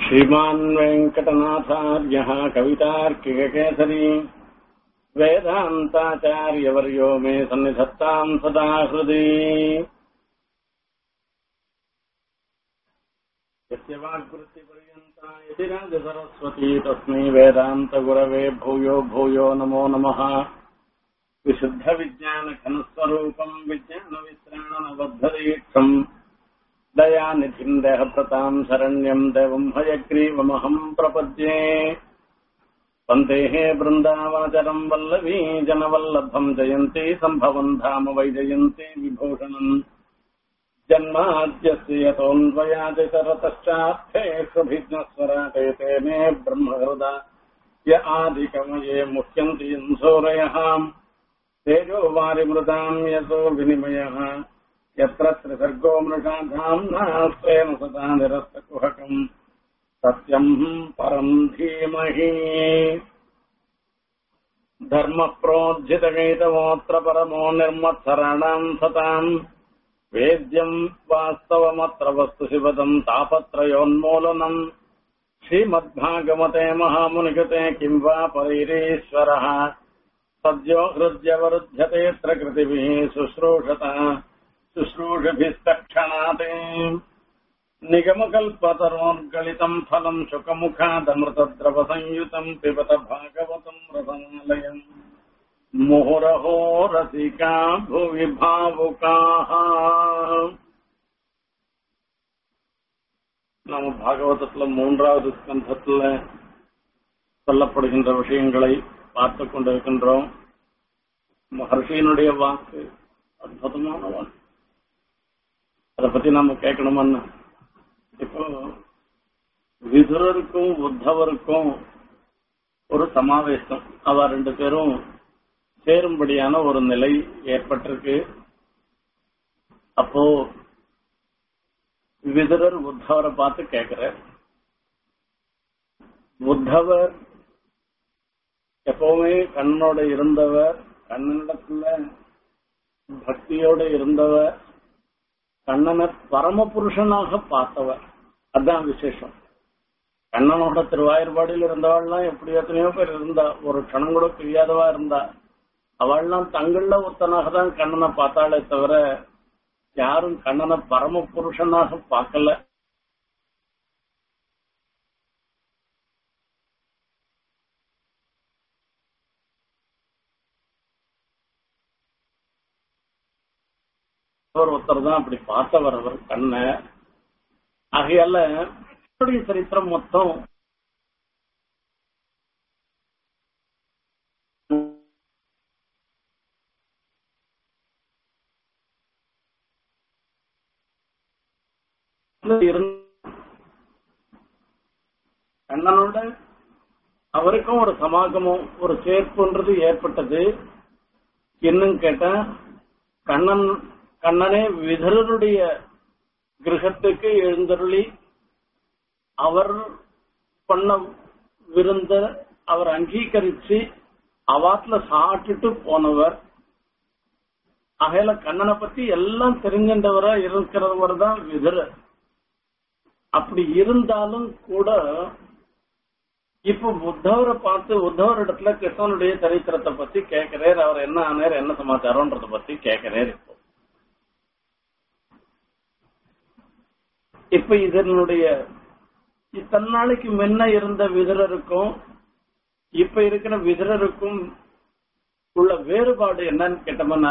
श्रीमान् वेङ्कटनाथार्यः कवितार्किककेसरी वेदान्ताचार्यवर्यो मे सन्निधत्ताम् सदा हृदि यस्य वाग्वृत्तिपर्यन्ता यदि राजसरस्वती तस्मै वेदान्तगुरवे भूयो भूयो नमो नमः विशुद्धविज्ञानघनस्वरूपम् विज्ञानविश्राणनबद्धदीक्षम् दयानिधिम् देहप्रताम् शरण्यम् देवम् हयग्रीवमहम् प्रपद्ये पन्तेः बृन्दावनचरम् वल्लभी जनवल्लभम् जयन्ती सम्भवम् धाम वैजयन्ती विभूषणम् जन्माद्यस्य यतोऽन्वयाति सरतश्चार्थेष्वभिज्ञस्वराटे तेने ब्रह्महृदा य आदिकमये मुह्यन्ति यन्सूरयः तेजो वारिमृताम् यतो विनिमयः यत्र त्रिसर्गो मृषाधाम्ना स्वेन सदा निरस्तकुहकम् सत्यम् परम् धीमहि धर्मप्रोज्झितगैतमोऽत्र परमो निर्मत्सराणाम् सताम् वेद्यम् वास्तवमत्र वस्तु शिवदम् तापत्रयोन्मूलनम् श्रीमद्भागवते महामुनिकृते किम् वा परैरीश्वरः सद्यो हृद्यवरुध्यतेऽत्र कृतिभिः शुश्रूषता शुश्रूषभिस्तक्षणात् निगमकल्पतरोर्गलितम् फलम् शुकमुखादमृतद्रवसंयुतम् पिबत भागवतम् रसमालयम् முहुरहो ரசிகா புவி பாவுகாக நம்ம பாகவதத்துல மூன்றாவது ஸ்கந்தத்துல சொல்லப்படுகின்ற விஷயங்களை பார்த்து கொண்டிருக்கின்றோம் மகர்ஷியினுடைய வாக்கு அற்புதமான வாக்கு அதை பத்தி நாம கேட்கணுமான்னு இப்போ விதுரருக்கும் உத்தவருக்கும் ஒரு சமாவேசம் அவ ரெண்டு பேரும் சேரும்படியான ஒரு நிலை ஏற்பட்டிருக்கு அப்போ விதுரர் உத்தவரை பார்த்து கேட்கிறார் உத்தவர் எப்பவுமே கண்ணனோட இருந்தவர் கண்ணனிடத்துல பக்தியோட இருந்தவர் கண்ணனை பரமபுருஷனாக பார்த்தவர் அதான் விசேஷம் கண்ணனோட திருவாயூர்பாடியில் இருந்தவாள்லாம் எப்படி எத்தனையோ பேர் இருந்தா ஒரு க்ஷணம் கூட பிரியாதவா இருந்தா அவள்லாம் தங்கள்ல ஒருத்தனாக தான் கண்ணனை பார்த்தாலே தவிர யாரும் கண்ணனை பரம புருஷனாக பார்க்கல ஒருத்தர் தான் அப்படி பார்த்தவர் அவர் கண்ண ஆகையால சரித்திரம் மொத்தம் கண்ணனோட அவருக்கும் ஒரு சமாகமும் ஒரு சேர்ப்புன்றது ஏற்பட்டது இன்னும் கேட்டா கண்ணன் கண்ணனே விதரனுடைய கிரகத்துக்கு எழுந்தருளி அவர் பண்ண விருந்த அவர் அங்கீகரிச்சு அவாத்துல சாப்பிட்டுட்டு போனவர் அகையில கண்ணனை பத்தி எல்லாம் தெரிஞ்சின்றவரா இருக்கிறவர் தான் விதுரர் அப்படி இருந்தாலும் கூட இப்ப உத்தவரை பார்த்து உத்தவர் இடத்துல கிருஷ்ணனுடைய சரித்திரத்தை பத்தி கேட்கிறார் அவர் என்ன ஆனார் என்ன சமாச்சாரம்ன்றத பத்தி கேட்கிறார் இப்போ இப்ப இதனுடைய இத்தனை நாளைக்கு முன்ன இருந்த விதரருக்கும் இப்ப இருக்கிற விதரருக்கும் உள்ள வேறுபாடு என்னன்னு கேட்டோம்னா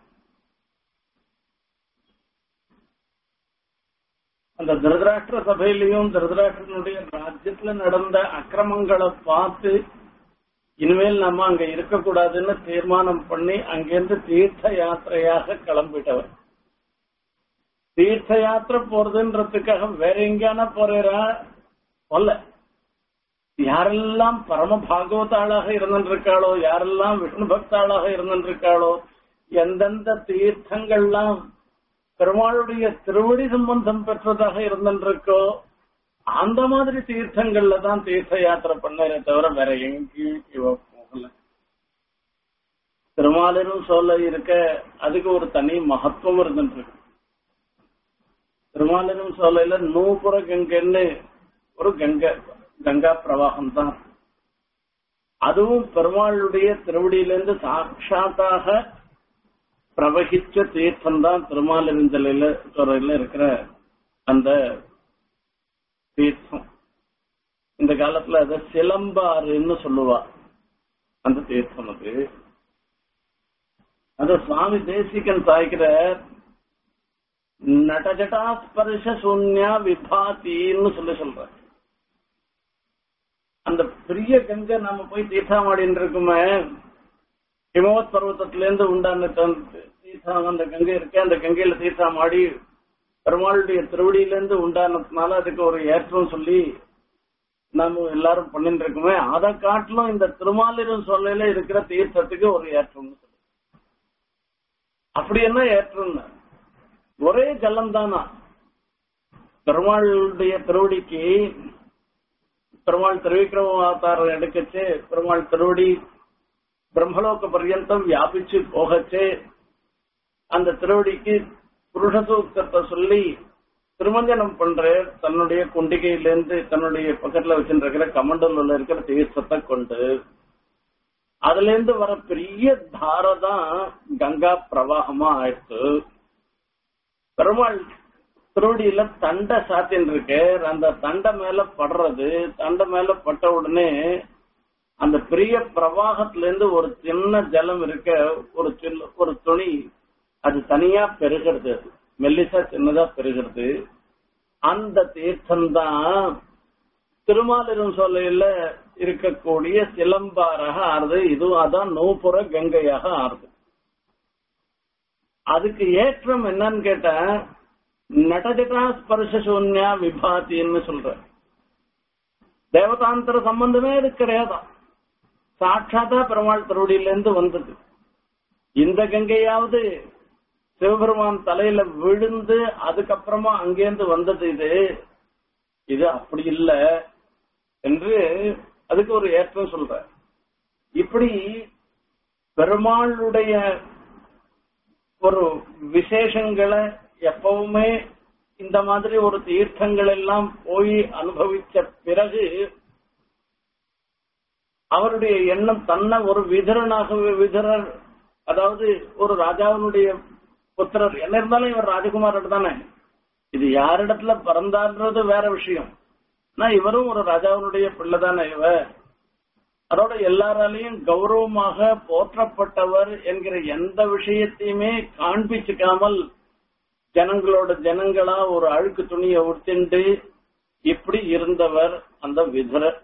அந்த திருதராஷ்டிர சபையிலையும் திருதராஷ்டிரனுடைய ராஜ்யத்துல நடந்த அக்கிரமங்களை பார்த்து இனிமேல் நம்ம அங்க இருக்கக்கூடாதுன்னு தீர்மானம் பண்ணி அங்கிருந்து தீர்த்த யாத்திரையாக கிளம்பிட்டவர் தீர்த்த யாத்திரை போறதுன்றதுக்காக வேற எங்கேயான போறா சொல்ல யாரெல்லாம் பரம பாகவதாளாக இருந்திருக்காளோ யாரெல்லாம் விஷ்ணு பக்தாளாக இருந்திருக்காளோ எந்தெந்த தீர்த்தங்கள்லாம் பெருமாளுடைய திருவடி சம்பந்தம் பெற்றதாக இருந்திருக்கோ அந்த மாதிரி தீர்த்தங்கள்ல தான் தீர்த்த யாத்திரை பண்ணே தவிர வேற எங்கேயும் இவ போகல திருமாலிரும் சொல்ல இருக்க அதுக்கு ஒரு தனி மகத்துவம் இருந்துட்டு இருக்கு திருமாலிரும் சோலையில நூபுர கங்கன்னு ஒரு கங்கை கங்கா பிரவாகம் தான் அதுவும் பெருமாளுடைய திருவடியிலிருந்து சாட்சாத்தாக பிரவகிச்ச தீர்த்தம் தான் திருமாலிருந்தலையில துறையில இருக்கிற அந்த தீர்த்தம் இந்த காலத்துல அத சிலம்பாறுன்னு சொல்லுவா அந்த தீர்த்தம் அது அது சுவாமி தேசிகன் சாய்க்கிற நடஜட்டா ஸ்பர்ஷ சூன்யா விபாத்தின்னு சொல்லி சொல்ற அந்த பெரிய கங்கை நாம போய் தீர்த்தாமாடின்னு இருக்குமே ஹிமவத் பர்வத்தத்துல இருந்து உண்டான தீர்த்தம் அந்த கங்கை இருக்கு அந்த கங்கையில தீர்த்தாமாடி பெருமாளுடைய திருவடியிலிருந்து உண்டானதுனால அதுக்கு ஒரு ஏற்றம் சொல்லி நாம எல்லாரும் பண்ணிட்டு இருக்குமே அதை காட்டிலும் இந்த திருமாலிரும் சொல்லையில இருக்கிற தீர்த்தத்துக்கு ஒரு ஏற்றம் அப்படி என்ன ஏற்றம் ஒரே ஜலம் தானா பெருமாளுடைய திருவடிக்கு பெருமாள் திருவிக்ரம அவதாரம் எடுக்கச்சு பெருமாள் திருவடி பிரம்மலோக பர்யந்தம் வியாபிச்சு போகச்சு அந்த திருவடிக்கு புருஷ சூக்தத்தை சொல்லி திருமஞ்சனம் பண்ற தன்னுடைய குண்டிகையிலேருந்து தன்னுடைய பக்கத்துல வச்சுருக்கிற கமண்டல்ல இருக்கிற தீர்த்தத்தை கொண்டு அதுல இருந்து வர பெரிய தாரை தான் கங்கா பிரவாகமா ஆயிடுச்சு பெருமாள் திருவடியில தண்டை சாத்தின்னு இருக்கு அந்த தண்டை மேல படுறது தண்டை மேல பட்ட உடனே அந்த பெரிய பிரவாகத்துல இருந்து ஒரு சின்ன ஜலம் இருக்க ஒரு சின்ன ஒரு துணி அது தனியா பெருகிறது அது மெல்லிசா சின்னதா பெருகிறது அந்த தீர்த்தம் தான் திருமாலிரும் சொல்லையில இருக்கக்கூடிய சிலம்பாராக ஆறுது இதுவும் அதான் நூப்புற கங்கையாக ஆறுது அதுக்கு ஏற்றம் என்னன்னு கேட்டா நடஜட்டா ஸ்பர்ஷ சூன்யா விபாத்தின்னு சொல்ற தேவதாந்திர சம்பந்தமே இது கிடையாதான் சாட்சாத்தா பெருமாள் திருவடியில இருந்து வந்தது இந்த கங்கையாவது சிவபெருமான் தலையில விழுந்து அதுக்கப்புறமா அங்கேருந்து வந்தது இது இது அப்படி இல்ல என்று அதுக்கு ஒரு ஏற்றம் சொல்ற இப்படி பெருமாளுடைய ஒரு விசேஷங்களை எப்பவுமே இந்த மாதிரி ஒரு தீர்த்தங்கள் எல்லாம் போய் அனுபவிச்ச பிறகு அவருடைய எண்ணம் தன்னை ஒரு விதரனாகவே விதரர் அதாவது ஒரு ராஜாவினுடைய புத்திரர் என்ன இருந்தாலும் இவர் ராஜகுமாரர் தானே இது யாரிடத்துல பிறந்தான்றது வேற விஷயம் ஆனா இவரும் ஒரு ராஜாவினுடைய பிள்ளை தானே இவ அதோட எல்லாராலையும் கௌரவமாக போற்றப்பட்டவர் என்கிற எந்த விஷயத்தையுமே காண்பிச்சுக்காமல் ஜனங்களோட ஜனங்களா ஒரு அழுக்கு துணியை உடுத்திண்டு இப்படி இருந்தவர் அந்த விதுரர்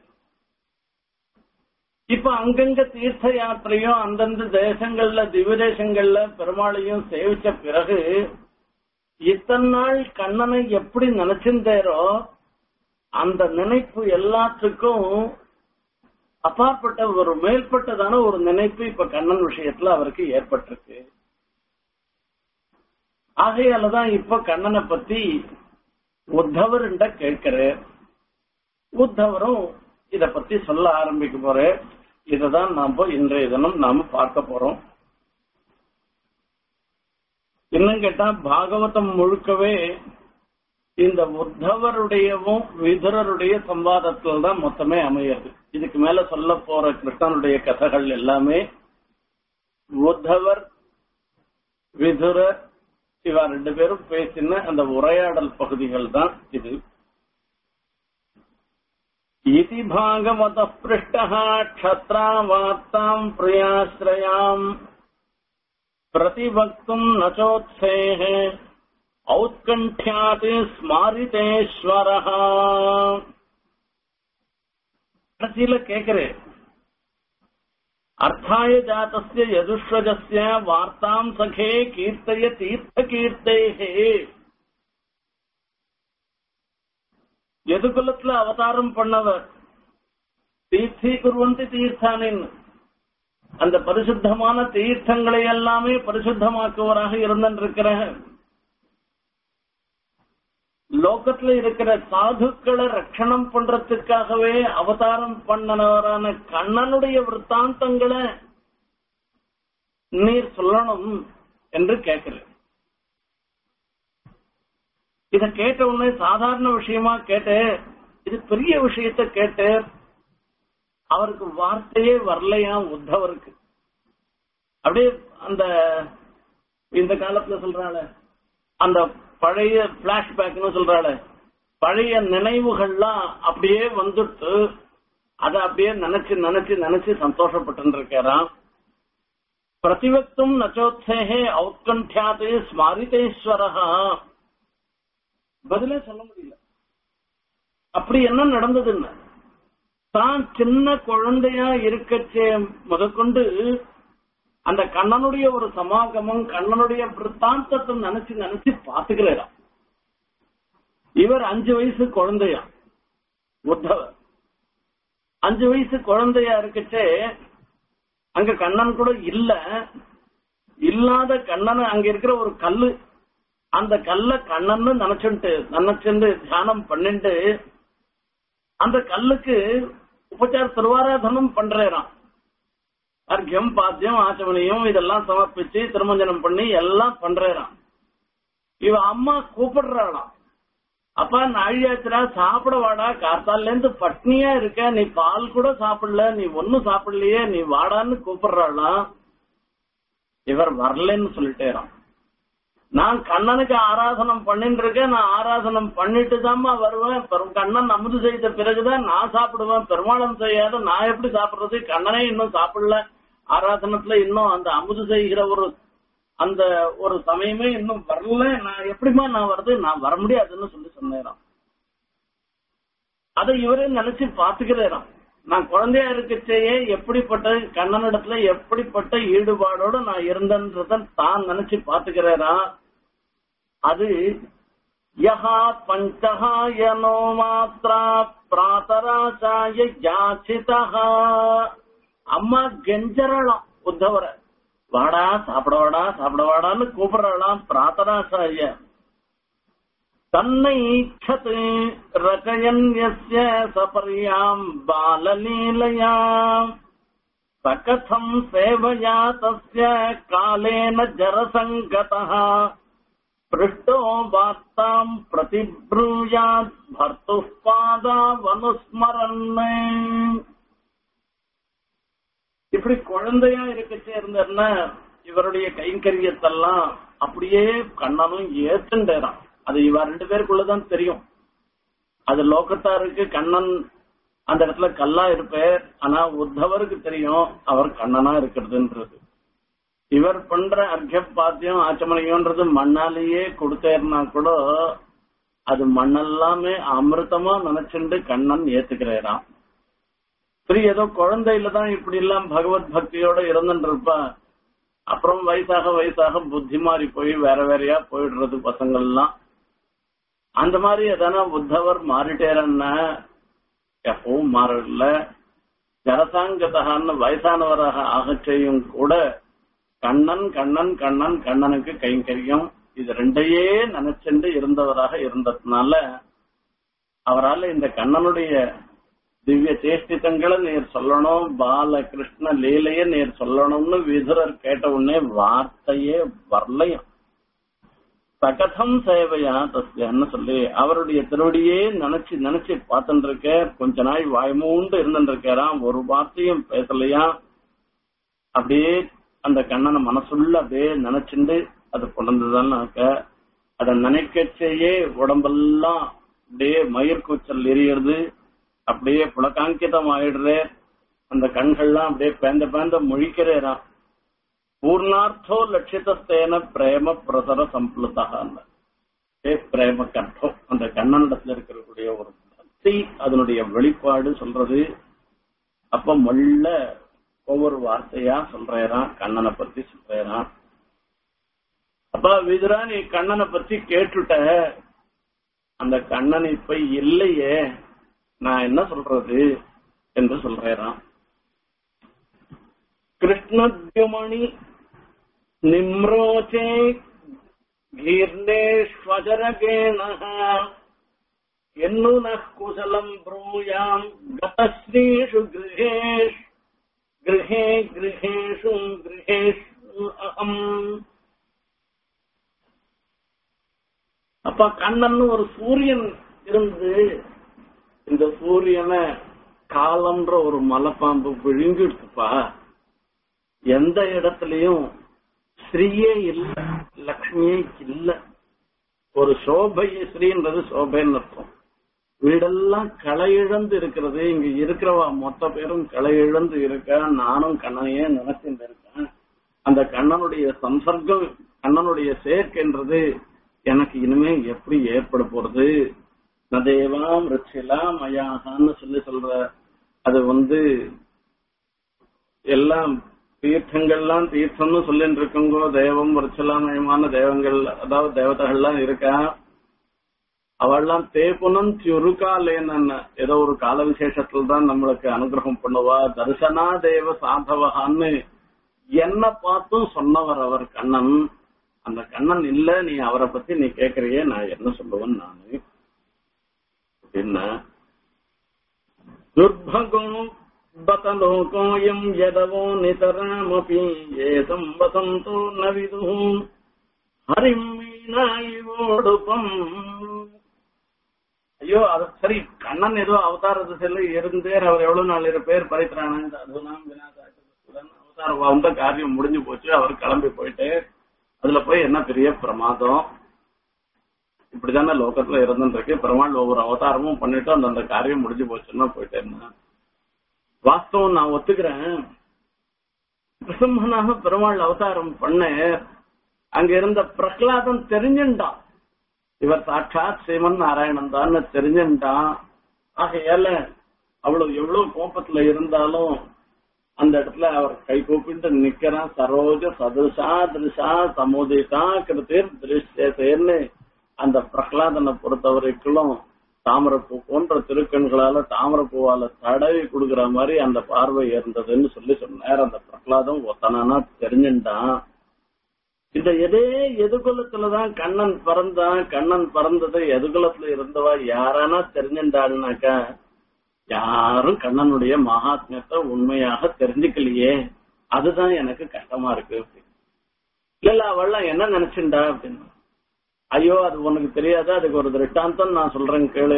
இப்ப அங்கங்க தீர்த்த யாத்திரையும் அந்தந்த தேசங்கள்ல திவ்ய தேசங்கள்ல பெருமாளையும் சேவிச்ச பிறகு இத்தனை நாள் கண்ணனை எப்படி நினைச்சிருந்தாரோ அந்த நினைப்பு எல்லாத்துக்கும் அப்பாற்பட்ட ஒரு மேல்பட்டதான ஒரு நினைப்பு இப்ப கண்ணன் விஷயத்துல அவருக்கு ஏற்பட்டிருக்கு ஆகையாலதான் இப்ப கண்ணனை பத்தி உத்தவர் கேட்கிறார் உத்தவரும் இத பத்தி சொல்ல ஆரம்பிக்க போறேன் இததான் நாம இன்றைய தினம் நாம பார்க்க போறோம் இன்னும் கேட்டா பாகவதம் முழுக்கவே இந்த உத்தவருடையவும் விதுரருடைய சம்வாதத்தில் தான் மொத்தமே அமையாது இதுக்கு மேல சொல்ல போற கிருஷ்ணனுடைய கதைகள் எல்லாமே உத்தவர் விதுரர் இவா ரெண்டு பேரும் பேசின அந்த உரையாடல் பகுதிகள் தான் இது इति भागवतः पृष्टः क्षत्रा वार्ताम् प्रियाश्रयाम् प्रतिवक्तुम् न चोत्सेः औत्कण्ठ्यात् स्मारितेश्वरः கடைசியில கேக்குறேன் அர்த்தாய ஜாத்தஸ்ய யதுஷ்வஜஸ்ய வார்த்தாம் சகே கீர்த்தய தீர்த்த கீர்த்தேகே எதுகுலத்துல அவதாரம் பண்ணவர் தீர்த்தி குருவந்தி தீர்த்தானின் அந்த பரிசுத்தமான தீர்த்தங்களை எல்லாமே பரிசுத்தமாக்குவராக இருந்திருக்கிற லோகத்துல இருக்கிற சாதுக்களை ரட்சணம் பண்றதுக்காகவே அவதாரம் பண்ணனவரான கண்ணனுடைய விற்த்தாந்தங்களை நீர் சொல்லணும் என்று கேட்கிறேன் இத கேட்ட உடனே சாதாரண விஷயமா கேட்டு இது பெரிய விஷயத்த கேட்டு அவருக்கு வார்த்தையே வரலையா உத்தவருக்கு அப்படியே அந்த இந்த காலத்துல சொல்றாள அந்த பழைய பிளாஷ்பேக்னு சொல்றாள பழைய நினைவுகள்லாம் அப்படியே வந்துட்டு அத அப்படியே நினைச்சு நினைச்சு நினைச்சு சந்தோஷப்பட்டு இருக்காராம் பிரதிவக்தும் நச்சோத்சேகே ஔத்கண்டியாதே ஸ்மாரிதேஸ்வரஹா பதிலே சொல்ல முடியல அப்படி என்ன நடந்ததுன்னு தான் சின்ன குழந்தையா இருக்கச்சே முதற்கொண்டு அந்த கண்ணனுடைய ஒரு சமாகமம் கண்ணனுடைய விற்த்தாந்தத்தை நினைச்சு நினைச்சு பாத்துக்கிறாராம் இவர் அஞ்சு வயசு குழந்தையா உத்தவர் அஞ்சு வயசு குழந்தையா இருக்கச்சே அங்க கண்ணன் கூட இல்ல இல்லாத கண்ணன் அங்க இருக்கிற ஒரு கல்லு அந்த கல்ல கண்ணன்னு நினைச்சுட்டு நினைச்சுட்டு தியானம் பண்ணிட்டு அந்த கல்லுக்கு உபச்சார திருவாராதனம் பண்றாராம் அர்க்கியம் பாத்தியம் ஆச்சமனியம் இதெல்லாம் சமர்ப்பிச்சு திருமஞ்சனம் பண்ணி எல்லாம் பண்றாராம் இவ அம்மா கூப்பிடுறாளாம் அப்பா நாழியாச்சுரா சாப்பிட வாடா கார்த்தால இருந்து பட்னியா இருக்க நீ பால் கூட சாப்பிடல நீ ஒன்னும் சாப்பிடலையே நீ வாடான்னு கூப்பிடுறாளாம் இவர் வரலன்னு சொல்லிட்டேறான் நான் கண்ணனுக்கு ஆராதனம் பண்ணிட்டு இருக்கேன் நான் ஆராதனம் பண்ணிட்டு தாம்மா வருவேன் பெரும் கண்ணன் அமுது செய்த பிறகுதான் நான் சாப்பிடுவேன் பெருமாளம் செய்யாத நான் எப்படி சாப்பிடுறது கண்ணனே இன்னும் சாப்பிடல ஆராதனத்துல இன்னும் அந்த அமுது செய்கிற ஒரு அந்த ஒரு சமயமே இன்னும் வரல நான் எப்படிமா நான் வருது நான் வர முடியாதுன்னு சொல்லி சொன்னேன் அதை இவரே நினைச்சு பாத்துக்கிறேன் நான் குழந்தையா இருக்கச்சேயே எப்படிப்பட்ட கண்ணனிடத்துல எப்படிப்பட்ட ஈடுபாடோட நான் இருந்தன்றத தான் நினைச்சு பாத்துக்கிறேரா அது யஹா பஞ்சஹாயனோ மாத்ரா பிராத்தராசாய யாச்சிதா அம்மா கெஞ்சரலாம் உத்தவரை வாடா சாப்பிட வாடா சாப்பிட வாடான்னு கூப்பிடலாம் பிராத்தனாசாரிய தன்னை ஈச்சது ரச்சயன் யஸ்ய சபரியாம் பாலலீலயாம் சகதம் சேவயா தஸ்ய காலேன ஜரசங்கதः पृष्टो वार्ताम् प्रतिब्रूयात् भर्तुः பாதாவனுஸ்மரன் இப்படி குழந்தையா இருக்கச்சே இருந்தாருன்னா இவருடைய கைங்கரியத்தெல்லாம் அப்படியே கண்ணனும் ஏத்துண்டேறான் அது இவ ரெண்டு பேருக்குள்ளதான் தெரியும் அது லோகத்தாருக்கு கண்ணன் அந்த இடத்துல கல்லா இருப்பார் ஆனா உத்தவருக்கு தெரியும் அவர் கண்ணனா இருக்கிறதுன்றது இவர் பண்ற அர்க்க பாத்தியம் ஆச்சமணியம்ன்றது மண்ணாலேயே கொடுத்தேர்னா கூட அது மண்ணெல்லாமே அமிர்தமா நினைச்சுண்டு கண்ணன் ஏத்துக்கிறாராம் சரி ஏதோ குழந்தையில தான் இப்படி எல்லாம் பகவத் பக்தியோட இருந்துட்டு இருப்பா அப்புறம் வயசாக வயசாக புத்தி மாறி போய் வேற வேறையா போயிடுறது பசங்கள்லாம் அந்த மாதிரி எதனா உத்தவர் மாறிட்டேரன்னா எப்பவும் மாறல ஜனசாங்கதகான்னு வயசானவராக ஆகச் செய்யும் கூட கண்ணன் கண்ணன் கண்ணன் கண்ணனுக்கு கைங்கரியம் இது ரெண்டையே நினைச்சுண்டு இருந்தவராக இருந்ததுனால அவரால் இந்த கண்ணனுடைய திவ்ய சேஷ்டிதங்களை நீர் சொல்லணும் பால கிருஷ்ண லீலைய நீர் சொல்லணும்னு விதுரர் கேட்ட உடனே வார்த்தையே வரலையும் சகதம் சேவையா தஸ்யன்னு சொல்லி அவருடைய திருவடியே நினைச்சு நினைச்சு பார்த்துட்டு இருக்க கொஞ்ச நாள் வாய்மூண்டு இருந்துட்டு இருக்காராம் ஒரு வார்த்தையும் பேசலையா அப்படியே அந்த கண்ணனை மனசுள்ள அப்படியே நினைச்சுண்டு அது கொண்டதுதான்னாக்க அதை நினைக்கச்சேயே உடம்பெல்லாம் அப்படியே மயிர் கூச்சல் எரியுறது அப்படியே புலகாங்கிதம் ஆயிடுறே அந்த கண்கள்லாம் அப்படியே பேந்த பேந்த முழிக்கிறேராம் பூர்ணார்த்தோ லட்சிதஸ்தேன பிரேம பிரசர சம்பளுத்தான் பிரேம கண்டம் அந்த கண்ணனிடத்துல இருக்கக்கூடிய ஒரு பக்தி அதனுடைய வெளிப்பாடு சொல்றது அப்ப மொள்ள ஒவ்வொரு வார்த்தையா சொல்றேரான் கண்ணனை பத்தி சொல்றேரான் அப்ப விதுரா நீ கண்ணனை பத்தி கேட்டுட்ட அந்த கண்ணன் இப்ப இல்லையே நான் என்ன சொல்றது என்று சொல்றேரான் கிருஷ்ணத்யுமணி நிம்ரோச்சே கீர்ணேஸ்வஜரகேணः எண்ணுனः குசலம் ப்ரூயாம் கதஸ்ரீஷு கிருஹேஷ் கிருஹே கிருஹேஷு கிருஹேஷு அகம் அப்ப கண்ணன் ஒரு சூரியன் இருந்து இந்த சூரியனை காலம்ன்ற ஒரு மலைப்பாம்பு விழுங்கிடுச்சுப்பா எந்த இடத்துலயும் ஸ்ரீயே இல்ல லக்ஷ்மியே இல்ல ஒரு சோபை ஸ்ரீன்றது சோபைன்னு அர்த்தம் வீடெல்லாம் களை இழந்து இருக்கிறது இங்க இருக்கிறவா மொத்த பேரும் களை இழந்து இருக்க நானும் கண்ணனையே நினைச்சுட்டு இருக்கேன் அந்த கண்ணனுடைய சம்சர்க்கம் கண்ணனுடைய சேர்க்கைன்றது எனக்கு இனிமே எப்படி ஏற்பட போறது நதேவாம் ரிச்சிலாம் மயாகான்னு சொல்லி சொல்ற அது வந்து எல்லாம் தீர்த்தங்கள்லாம் தீர்த்தம்னு சொல்லிட்டு இருக்குங்கோ தேவம் விருச்சலாமயமான தேவங்கள் அதாவது தேவதைகள்லாம் இருக்கா அவள்லாம் தேப்புனம் சுருக்காலேன்னு ஏதோ ஒரு கால விசேஷத்துல தான் நம்மளுக்கு அனுகிரகம் பண்ணுவா தரிசனா தேவ சாதவகான்னு என்ன பார்த்தும் சொன்னவர் அவர் கண்ணன் அந்த கண்ணன் இல்ல நீ அவரை பத்தி நீ கேக்குறியே நான் என்ன சொல்லுவேன் நானு அப்படின்னா துர்பகம் பதலோகோயம் யதவோ நிதராமபி ஏதம் வசந்தோ ந விதும் ஹரிம் மீனாயோடுபம் ஐயோ அது சரி கண்ணன் ஏதோ அவதார திசையில இருந்தேர் அவர் எவ்வளவு நாள் இருப்பேர் பரித்ரானந்த அதுலாம் வினாதாசன் அவதாரம் வந்த காரியம் முடிஞ்சு போச்சு அவர் கிளம்பி போயிட்டு அதுல போய் என்ன பெரிய பிரமாதம் இப்படிதானே லோகத்துல இருந்துருக்கு பெருமாள் ஒவ்வொரு அவதாரமும் பண்ணிட்டு அந்தந்த காரியம் முடிஞ்சு போச்சுன்னா போயிட்டேன்னா வாஸ்தவம் நான் ஒத்துக்கிறேன் பிரசம்மனாக பெருமாள் அவதாரம் பண்ண அங்க இருந்த பிரகலாதன் தெரிஞ்சுட்டான் இவர் சாட்சாத் ஸ்ரீமன் நாராயணன் தான் தெரிஞ்சுட்டான் ஆகையால அவ்வளவு எவ்வளவு கோபத்துல இருந்தாலும் அந்த இடத்துல அவர் கை கூப்பிட்டு நிக்கிறான் சரோஜ சதுசா திருஷா சமோதிதா கிருத்திர் திருஷ்யேன்னு அந்த பிரகலாதனை பொறுத்த வரைக்கும் தாமரப்பூ போன்ற திருக்கண்களால தாமரப்பூவால தடவி கொடுக்கிற மாதிரி அந்த பார்வை இருந்ததுன்னு சொல்லி சொன்னார் அந்த பிரகலாதம் ஒத்தனானா தெரிஞ்சுட்டான் இந்த எதே எதுகுலத்துலதான் கண்ணன் பிறந்தான் கண்ணன் பிறந்தது எதுகுலத்துல இருந்தவா யாரானா தெரிஞ்சுட்டாள்னாக்கா யாரும் கண்ணனுடைய மகாத்மியத்தை உண்மையாக தெரிஞ்சுக்கலையே அதுதான் எனக்கு கஷ்டமா இருக்கு இல்ல இல்ல அவள்லாம் என்ன நினைச்சுண்டா அப்படின்னு ஐயோ அது உனக்கு தெரியாத அதுக்கு ஒரு திருஷ்டாந்தம் நான் சொல்றேன் கேளு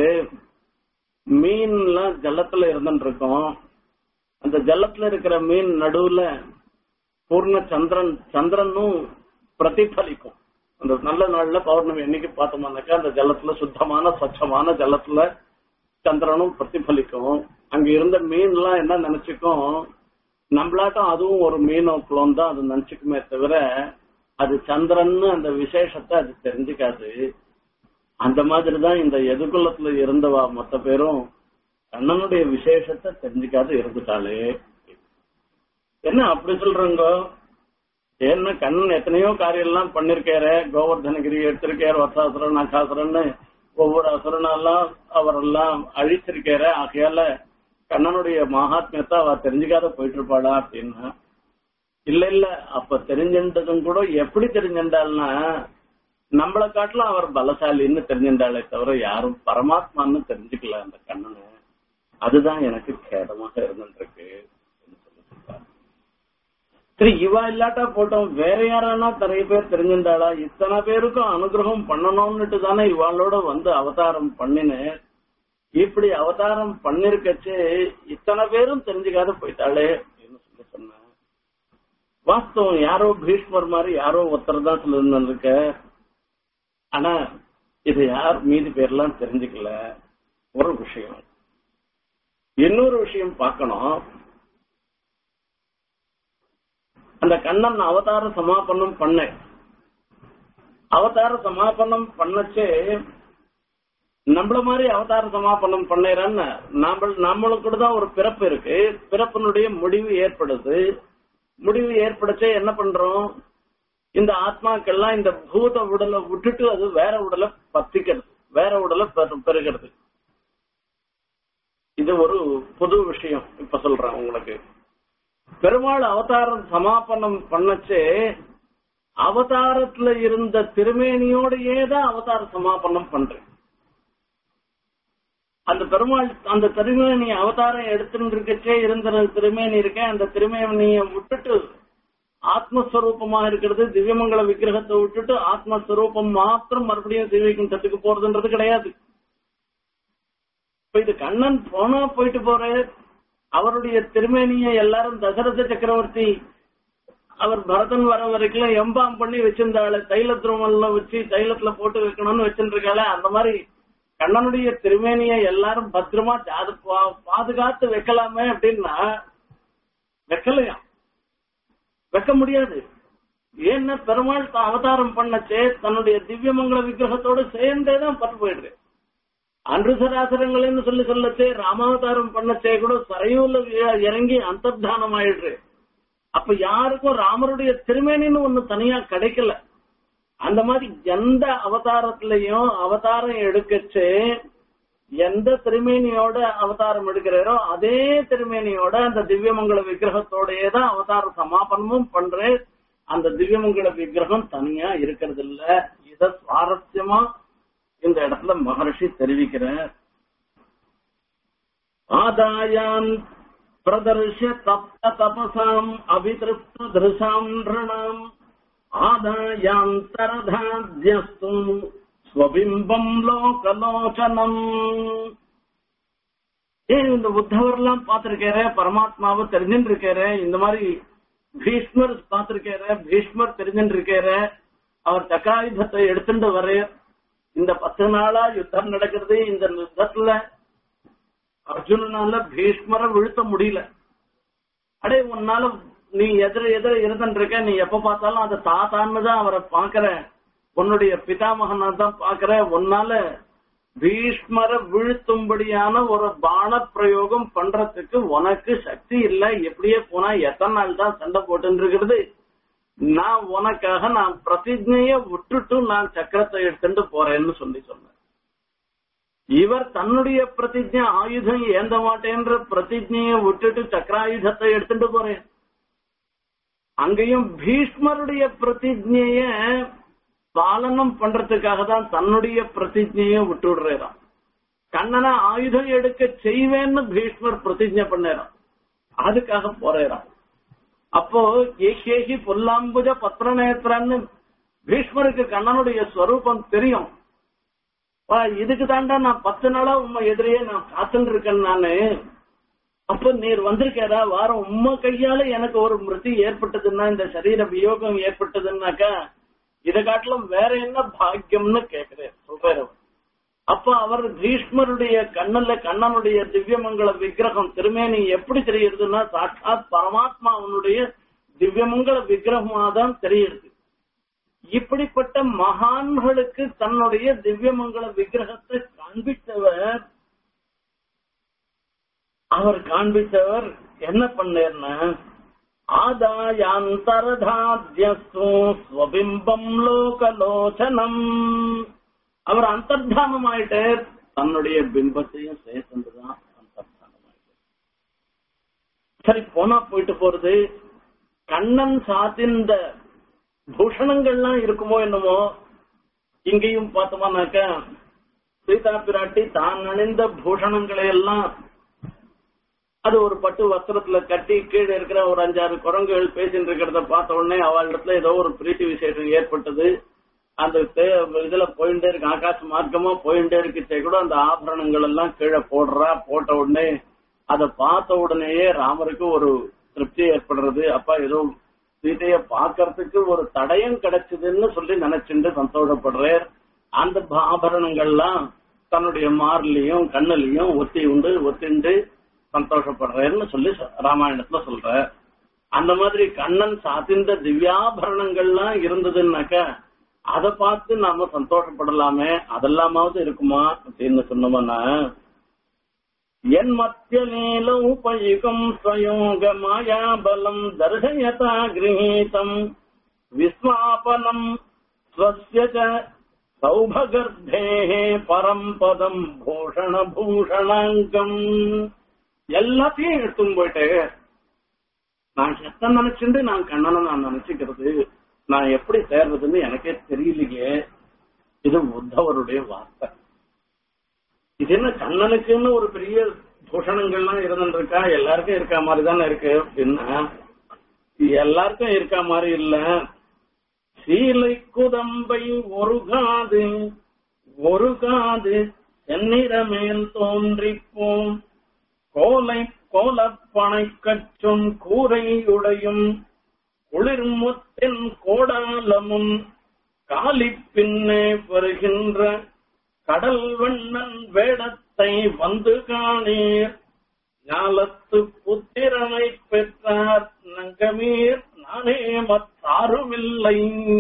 மீன்லாம் ஜலத்துல இருந்துட்டு இருக்கோம் அந்த ஜலத்துல இருக்கிற மீன் நடுவுல பூர்ண சந்திரன் சந்திரனும் பிரதிபலிக்கும் அந்த நல்ல நாள்ல பௌர்ணமி என்னைக்கு பார்த்தோம்னாக்கா அந்த ஜலத்துல சுத்தமான ஸ்வச்சமான ஜலத்துல சந்திரனும் பிரதிபலிக்கும் அங்க இருந்த மீன் எல்லாம் என்ன நினைச்சுக்கும் நம்மளாட்டம் அதுவும் ஒரு மீனோக்குளம் தான் அது நினைச்சுக்குமே தவிர அது சந்திரன்னு அந்த விசேஷத்தை அது தெரிஞ்சுக்காது அந்த மாதிரிதான் இந்த எதிர்குலத்துல இருந்தவா மொத்த பேரும் கண்ணனுடைய விசேஷத்தை தெரிஞ்சுக்காது இருந்துட்டாளே என்ன அப்படி சொல்றங்க ஏன்னா கண்ணன் எத்தனையோ காரியம் எல்லாம் பண்ணிருக்காரு கோவர்தனகிரி எடுத்திருக்காரு வர்த்தாசுரன் நகாசுரன்னு ஒவ்வொரு அசுரனெல்லாம் அவரெல்லாம் அழிச்சிருக்காரு ஆகையால கண்ணனுடைய மகாத்மியத்தை அவ தெரிஞ்சுக்காத போயிட்டு இருப்பாளா அப்படின்னா இல்ல இல்ல அப்ப தெரிஞ்சின்றதும் கூட எப்படி தெரிஞ்சின்றாள்னா நம்மளை காட்டிலும் அவர் பலசாலின்னு தெரிஞ்சின்றாளே தவிர யாரும் பரமாத்மான்னு தெரிஞ்சுக்கல அந்த கண்ணனு அதுதான் எனக்கு கேடமாக இருந்துருக்கு சரி இவா இல்லாட்டா போட்டோம் வேற யாரானா நிறைய பேர் தெரிஞ்சிருந்தாளா இத்தனை பேருக்கும் அனுகிரகம் பண்ணணும்னுட்டு தானே இவாளோட வந்து அவதாரம் பண்ணினேன் இப்படி அவதாரம் பண்ணிருக்கச்சு இத்தனை பேரும் தெரிஞ்சுக்காத போயிட்டாளே அப்படின்னு சொல்லி சொன்னேன் வாஸ்தவம் யாரோ பீஷ்மர் மாதிரி யாரோ ஒருத்தர் தான் சொல்லிருந்திருக்க ஆனா இது யார் மீதி பேர்லாம் தெரிஞ்சுக்கல ஒரு விஷயம் இன்னொரு விஷயம் பார்க்கணும் அந்த கண்ணன் அவதார சமாபனம் பண்ண அவதார சமாபனம் பண்ணச்சே நம்மள மாதிரி அவதார சமாபனம் பண்ணேறான்னு நாம நம்மளுக்கு கூட தான் ஒரு பிறப்பு இருக்கு பிறப்பினுடைய முடிவு ஏற்படுது முடிவு ஏற்படுச்சே என்ன பண்றோம் இந்த ஆத்மாக்கள்லாம் இந்த பூத உடலை விட்டுட்டு அது வேற உடலை பத்திக்கிறது வேற உடலை பெறுகிறது இது ஒரு புது விஷயம் இப்ப சொல்றேன் உங்களுக்கு பெருமாள் அவதாரம் சமாபனம் பண்ணச்சே அவதாரத்துல இருந்த திருமேனியோடையே தான் அவதார சமாபனம் பண்றேன் அந்த பெருமாள் அந்த திருமேனி அவதாரம் எடுத்துட்டு இருக்கச்சே இருந்த திருமேனி இருக்கேன் அந்த திருமேனியை விட்டுட்டு ஆத்மஸ்வரூபமா இருக்கிறது திவ்யமங்கல விக்கிரகத்தை விட்டுட்டு ஆத்மஸ்வரூபம் மாத்திரம் மறுபடியும் திவ்யகுண்டத்துக்கு போறதுன்றது கிடையாது இப்ப இது கண்ணன் போனா போயிட்டு போறாரு அவருடைய திருமேனியை எல்லாரும் தசரத சக்கரவர்த்தி அவர் பரதன் வர வரைக்கும் எம்பாம் பண்ணி வச்சிருந்தாள் தைல திருமல்ல வச்சு தைலத்துல போட்டு வைக்கணும்னு வச்சிருக்காள அந்த மாதிரி கண்ணனுடைய திருமேனியை எல்லாரும் பத்திரமா அது பா- பாதுகாத்து வைக்கலாமே அப்படின்னா வைக்கலையா வைக்க முடியாது ஏன்னா பெருமாள் தான் அவதாரம் பண்ணச்சே தன்னுடைய திவ்யமங்கல விக்கிரகத்தோட சேர்ந்தே தான் பட்டு போயிடுது அன்று சராசரங்கள்னு சொல்லி சொல்லச்சே ராமாவதாரம் பண்ணச்சே கூட சரையூர்ல இ- இறங்கி அந்தர்தானம் ஆயிடுது அப்ப யாருக்கும் ராமருடைய திருமேனின்னு ஒண்ணு தனியா கிடைக்கல அந்த மாதிரி எந்த அவதாரத்திலையும் அவதாரம் எடுக்கச்சே எந்த திருமேனியோட அவதாரம் எடுக்கிறாரோ அதே திருமேனியோட அந்த திவ்யமங்கல விக்கிரகத்தோடயே தான் அவதார சமாபனமும் பண்றேன் அந்த திவ்யமங்கல விக்கிரகம் தனியா இருக்கிறது இல்ல இத சுவாரஸ்யமா இந்த இடத்துல மகர்ஷி தெரிவிக்கிறார் ஆதாயான் பிரதர்ஷ தப்த தபசாம் அபிதிருப்த திருஷாம் நிருணாம் ஆதாயாந்தரதாத்யஸ்தும் ஸ்வபிம்பம் லோகலோச்சனம் ஏன் இந்த உத்தவர்லாம் பார்த்திருக்காரு பரமாத்மாவை தெரிஞ்சுட்டு இருக்காரு இந்த மாதிரி பீஷ்மர் பார்த்திருக்காரு பீஷ்மர் தெரிஞ்சுட்டு இருக்காரு அவர் சக்கராயுதத்தை எடுத்துட்டு வர இந்த பத்து நாளா யுத்தம் நடக்கிறது இந்த யுத்தத்துல அர்ஜுனனால பீஷ்மரை வீழ்த்த முடியல அடே உன்னால நீ எதிர எதிர இருந்துட்டு இருக்க நீ எப்ப பார்த்தாலும் அந்த தாத்தான்னு தான் அவரை பாக்குற உன்னுடைய பிதாமகனை தான் பாக்குற உன்னால பீஷ்மரை வீழ்த்தும்படியான ஒரு பான பிரயோகம் பண்றதுக்கு உனக்கு சக்தி இல்ல எப்படியே போனா எத்தனை நாள் தான் சண்டை போட்டு இருக்கிறது நான் உனக்காக நான் பிரதிஜைய விட்டுட்டு நான் சக்கரத்தை எடுத்துட்டு போறேன்னு சொல்லி சொன்னேன் இவர் தன்னுடைய பிரதிஜை ஆயுதம் ஏந்த மாட்டேன்ற பிரதிஜையை விட்டுட்டு சக்கராயுதத்தை எடுத்துட்டு போறேன் அங்கேயும் பீஷ்மருடைய பிரதிஜைய பாலனம் பண்றதுக்காக தான் தன்னுடைய பிரதிஜையை விட்டு விடுறாராம் கண்ணனை ஆயுதம் எடுக்க செய்வேன்னு பீஷ்மர் பிரதிஜை பண்ணாராம் அதுக்காக போறாராம் அப்போ ஏகேகி புல்லாம்புஜ பத்ரநேத்திரன்னு பீஷ்மருக்கு கண்ணனுடைய ஸ்வரூபம் தெரியும் வா, இதுக்கு தாண்டா நான் பத்து நாளா உண்மை எதிரியே நான் காத்துட்டு இருக்கேன் நானு அப்ப நீர் வந்திருக்காரா வாரம் உம்ம கையால எனக்கு ஒரு மிருதி ஏற்பட்டதுன்னா இந்த சரீர வியோகம் ஏற்பட்டதுன்னாக்கா இதை காட்டிலும் வேற என்ன பாக்கியம்னு கேக்குறேன் சொல்றாரு அவர். அப்ப அவர் பீஷ்மருடைய கண்ணுல கண்ணனுடைய திவ்யமங்கல விக்கிரகம் திருமேனி எப்படி தெரியுதுன்னா சாட்சாத் பரமாத்மா அவனுடைய திவ்யமங்கல விக்கிரகமா தான் தெரியுது இப்படிப்பட்ட மகான்களுக்கு தன்னுடைய திவ்யமங்கல விக்கிரகத்தை காண்பித்தவர் அவர் காண்பித்தவர் என்ன பண்ணேர்னா ஆதாயாந்தரதாத்யஸ்து ஸ்வபிம்பம் லோகலோச்சனம் அவர் அந்தர்தானம் ஆயிட்டு தன்னுடைய பிம்பத்தையும் சேர்த்துதான் அந்தர்தானம் ஆயிட்டு சரி போனா போயிட்டு போறது கண்ணன் சாத்திந்த பூஷணங்கள்லாம் இருக்குமோ என்னமோ இங்கேயும் பார்த்தோம்னாக்க சீதா பிராட்டி தான் அணிந்த பூஷணங்களை எல்லாம் அது ஒரு பட்டு வஸ்திரத்துல கட்டி கீழே இருக்கிற ஒரு அஞ்சாறு குரங்குகள் பேசிட்டு இருக்கிறத பார்த்த உடனே அவளிடத்துல ஏதோ ஒரு பிரீத்தி விசேஷம் ஏற்பட்டது அந்த தே- இதுல போயிட்டே இருக்கு ஆகாச மார்க்கமா போயிட்டே இருக்குச்சே கூட அந்த ஆபரணங்கள் எல்லாம் கீழே போடுறா போட்ட உடனே அதை பார்த்த உடனேயே ராமருக்கு ஒரு திருப்தி ஏற்படுறது அப்பா ஏதோ சீதைய பார்க்கறதுக்கு ஒரு தடயம் கிடைச்சதுன்னு சொல்லி நினைச்சுட்டு சந்தோஷப்படுறார் அந்த ப- ஆபரணங்கள்லாம் தன்னுடைய மார்லயும் கண்ணுலயும் ஒத்தி உண்டு ஒத்திண்டு சந்தோஷப்படுறேன்னு சொல்லி சொ- ராமாயணத்துல சொல்ற அந்த மாதிரி கண்ணன் சாத்திந்த திவ்யாபரணங்கள்லாம் இருந்ததுன்னாக்கா அதை பார்த்து நாம சந்தோஷப்படலாமே அதெல்லாமாவது இருக்குமா அப்படின்னு சொன்னோம்னா என் மத்தியலீல உபயுகம் ஸ்வயோக மாயாபலம் தர்சயதா கிரகீதம் விஸ்மாபனம் ஸ்வஸ்ய ச சௌபகர்த்தேः பரம் பதம் பூஷண பூஷணாங்கம் எல்லாத்தையும் எடுத்துன்னு போயிட்டு நான் செத்த நினைச்சுட்டு நான் கண்ணனை நான் நினைச்சுக்கிறது நான் எப்படி சேர்றதுன்னு எனக்கே தெரியலையே இது உத்தவருடைய வார்த்தை இது என்ன கண்ணனுக்குன்னு ஒரு பெரிய பூஷணங்கள்லாம் இருந்துட்டு இருக்கா எல்லாருக்கும் இருக்க மாதிரி தானே இருக்கு அப்படின்னா இது எல்லாருக்கும் இருக்க மாதிரி இல்ல சீலை குதம்பை ஒரு காது ஒரு காது செந்நிறமேல் தோன்றிப்போம் கோலை கோலப்பனை கற்றும் கூரையுடையும் குளிர்முத்தின் கோடாலமும் காலி பின்னே வருகின்ற கடல் வண்ணன் வேடத்தை வந்து காணீர் ஞாலத்து புத்திரனை பெற்றார் நங்கமீர் நானே மத்தாருமில்லை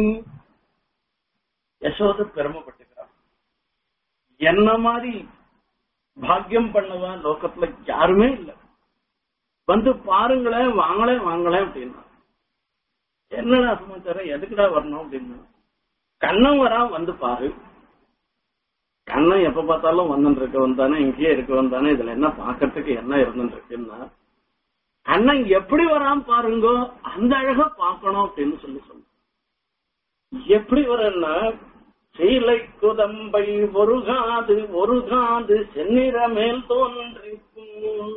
யசோத பெருமைப்பட்டுக்கிறார் என்ன மாதிரி பாக்கியம் பண்ணவா லோகத்துல யாருமே இல்ல வந்து பாருங்களேன் வாங்களேன் வாங்களேன் அப்படின்னா என்னடா சமாச்சாரம் எதுக்குடா வரணும் அப்படின்னு கண்ணன் வரா வந்து பாரு கண்ணன் எப்ப பார்த்தாலும் வந்துட்டு இருக்க வந்தானே இங்கேயே இருக்க வந்தானே இதுல என்ன பாக்கிறதுக்கு என்ன இருந்துட்டு இருக்குன்னா கண்ணன் எப்படி வராம பாருங்கோ அந்த அழகா பார்க்கணும் அப்படின்னு சொல்லி சொல்லு எப்படி வரன்னா சீலை குதம்பை ஒரு காது ஒரு காது செந்நிற மேல் தோன்றிக்கும்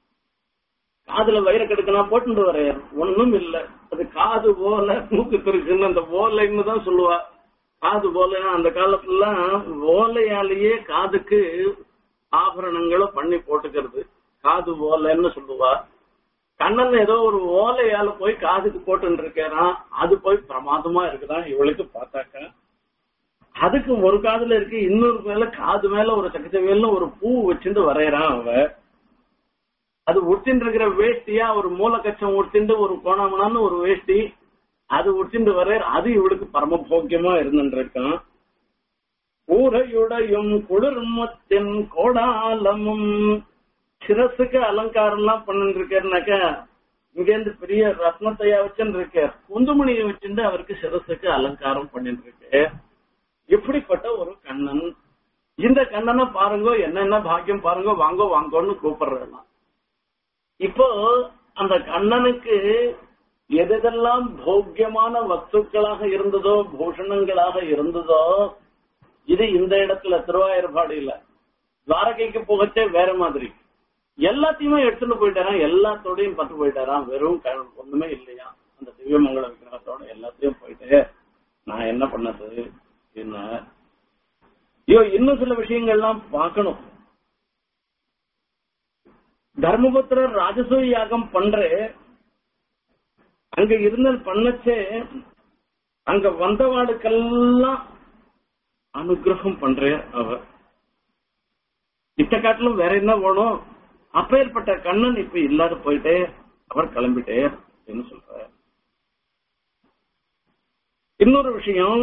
காதுல வயிற கெடுக்கனா போட்டு வரையார் ஒண்ணும் இல்ல அது காது போல மூக்கு இருக்குன்னு அந்த ஓலைன்னு தான் சொல்லுவா காது போல அந்த காலத்துல ஓலையாலேயே காதுக்கு ஆபரணங்களை பண்ணி போட்டுக்கிறது காது ஓலைன்னு சொல்லுவா கண்ணன் ஏதோ ஒரு ஓலையால போய் காதுக்கு போட்டு இருக்காராம் அது போய் பிரமாதமா இருக்குதான் இவளுக்கு பார்த்தாக்க அதுக்கு ஒரு காதுல இருக்கு இன்னொரு மேல காது மேல ஒரு சக்கச்சவேல்னு ஒரு பூ வச்சுட்டு வரையறான் அவ அது உடுத்தின்னு இருக்கிற வேஷ்டியா ஒரு மூலக்கச்சம் உடுத்திண்டு ஒரு கோணாமணான்னு ஒரு வேஷ்டி அது உடுத்திண்டு வர அது இவளுக்கு பரம போக்கியமா இருந்துட்டு இருக்கான் ஊரையுடையும் குளிர்மத்தின் கோடாலமும் சிரசுக்கு அலங்காரம் எல்லாம் பண்ணிட்டு இருக்காருனாக்கா இங்க இருந்து பெரிய ரத்னத்தையா வச்சுட்டு இருக்கார் குந்துமணியை வச்சுட்டு அவருக்கு சிரசுக்கு அலங்காரம் பண்ணிட்டு இருக்கு இப்படிப்பட்ட ஒரு கண்ணன் இந்த கண்ணனை பாருங்க என்னென்ன பாக்கியம் பாருங்க வாங்கோ வாங்கோன்னு கூப்பிடுறலாம் இப்போ அந்த கண்ணனுக்கு எதெல்லாம் போக்கியமான வஸ்துக்களாக இருந்ததோ பூஷணங்களாக இருந்ததோ இது இந்த இடத்துல திருவாயூர்பாடியில துவாரகைக்கு போகச்சே வேற மாதிரி எல்லாத்தையுமே எடுத்துட்டு போயிட்டாராம் எல்லாத்தோடையும் பத்து போயிட்டாராம் வெறும் க- ஒண்ணுமே இல்லையா அந்த திவ்யமங்கல விக்கிரகத்தோட எல்லாத்தையும் போயிட்டு நான் என்ன பண்ணது என்ன ஐயோ இன்னும் சில விஷயங்கள்லாம் பார்க்கணும் தர்மபுத்திரர் ராஜசூய யாகம் பண்ற அங்க இருந்த பண்ணச்சே அங்க வந்தவாளுக்கெல்லாம் அனுகிரகம் பண்ற அவர் இத்த காட்டிலும் வேற என்ன வேணும் அப்பேற்பட்ட கண்ணன் இப்ப இல்லாத போயிட்டே அவர் கிளம்பிட்டே அப்படின்னு சொல்ற இன்னொரு விஷயம்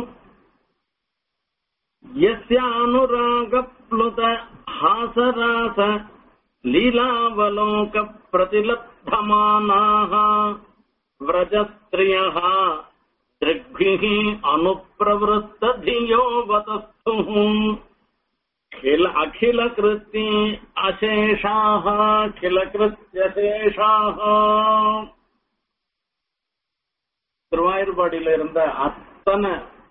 यस्यानुरागप्लुत हासरास लीलावलोक प्रतिलब्धमानाः व्रजस्त्रियः दृग्भिः अनुप्रवृत्तधियो वतस्तुः खिल अखिलकृत्ये अशेषाः खिलकृत्यशेषाः திருவாயூர்பாடியில இருந்த அத்தனை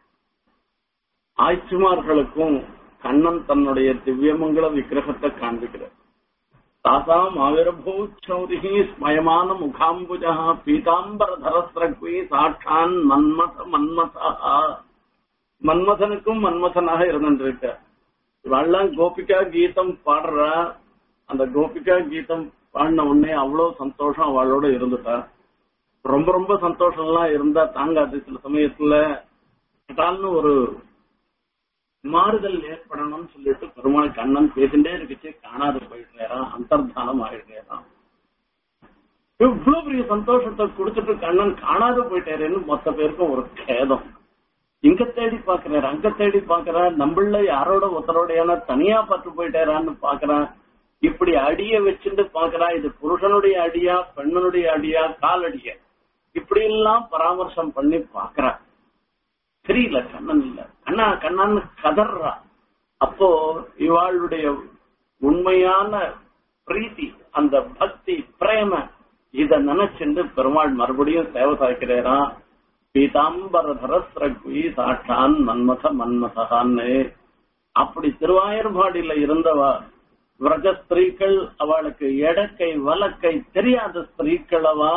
ஆய்ச்சிமார்களுக்கும் கண்ணன் தன்னுடைய திவ்யமங்கல விக்கிரகத்தை காண்பிக்கிறார் தாசாம் ஆவிரபூச்சௌரிஹி ஸ்மயமான முகாம்புஜா பீதாம்பர தரஸ்ரக்வி சாட்சான் மன்மத மன்மதா மன்மதனுக்கும் மன்மதனாக இருந்துருக்க இவெல்லாம் கோபிகா கீதம் பாடுறா அந்த கோபிகா கீதம் பாடின உடனே அவ்வளவு சந்தோஷம் அவளோட இருந்துட்டா ரொம்ப ரொம்ப சந்தோஷம் எல்லாம் இருந்தா தாங்காது சில சமயத்துல கட்டால்னு ஒரு மாறுதல் ஏற்படணும்னு சொல்லிட்டு பெருமாள் கண்ணன் பேசிட்டே இருக்குச்சு காணாது போயிடுறாராம் அந்தர்தானம் ஆயிடுறாராம் இவ்வளவு பெரிய சந்தோஷத்தை கொடுத்துட்டு கண்ணன் காணாது போயிட்டாருன்னு மொத்த பேருக்கும் ஒரு கேதம் இங்க தேடி பாக்குறாரு அங்க தேடி பாக்குறான் நம்மள யாரோட ஒருத்தரோடையான தனியா பார்த்து போயிட்டாரான்னு பாக்குறான் இப்படி அடிய வச்சுட்டு பாக்குறான் இது புருஷனுடைய அடியா பெண்ணனுடைய அடியா கால் அடியா இப்படி எல்லாம் பராமர்சம் பண்ணி பாக்குறான் தெரியல கண்ணன் இல்ல கண்ணா கண்ணான்னு கதறா அப்போ இவாளுடைய உண்மையான பிரீத்தி அந்த பக்தி பிரேம இத நினைச்சுண்டு பெருமாள் மறுபடியும் சேவை சாய்க்கிறாராம் பீதாம்பர தரஸ்ரக்வி சாட்சான் மன்மத மன்மதகான்னு அப்படி திருவாயூர்பாடியில இருந்தவா விரஜ ஸ்திரீக்கள் அவளுக்கு எடக்கை வலக்கை தெரியாத ஸ்திரீக்களவா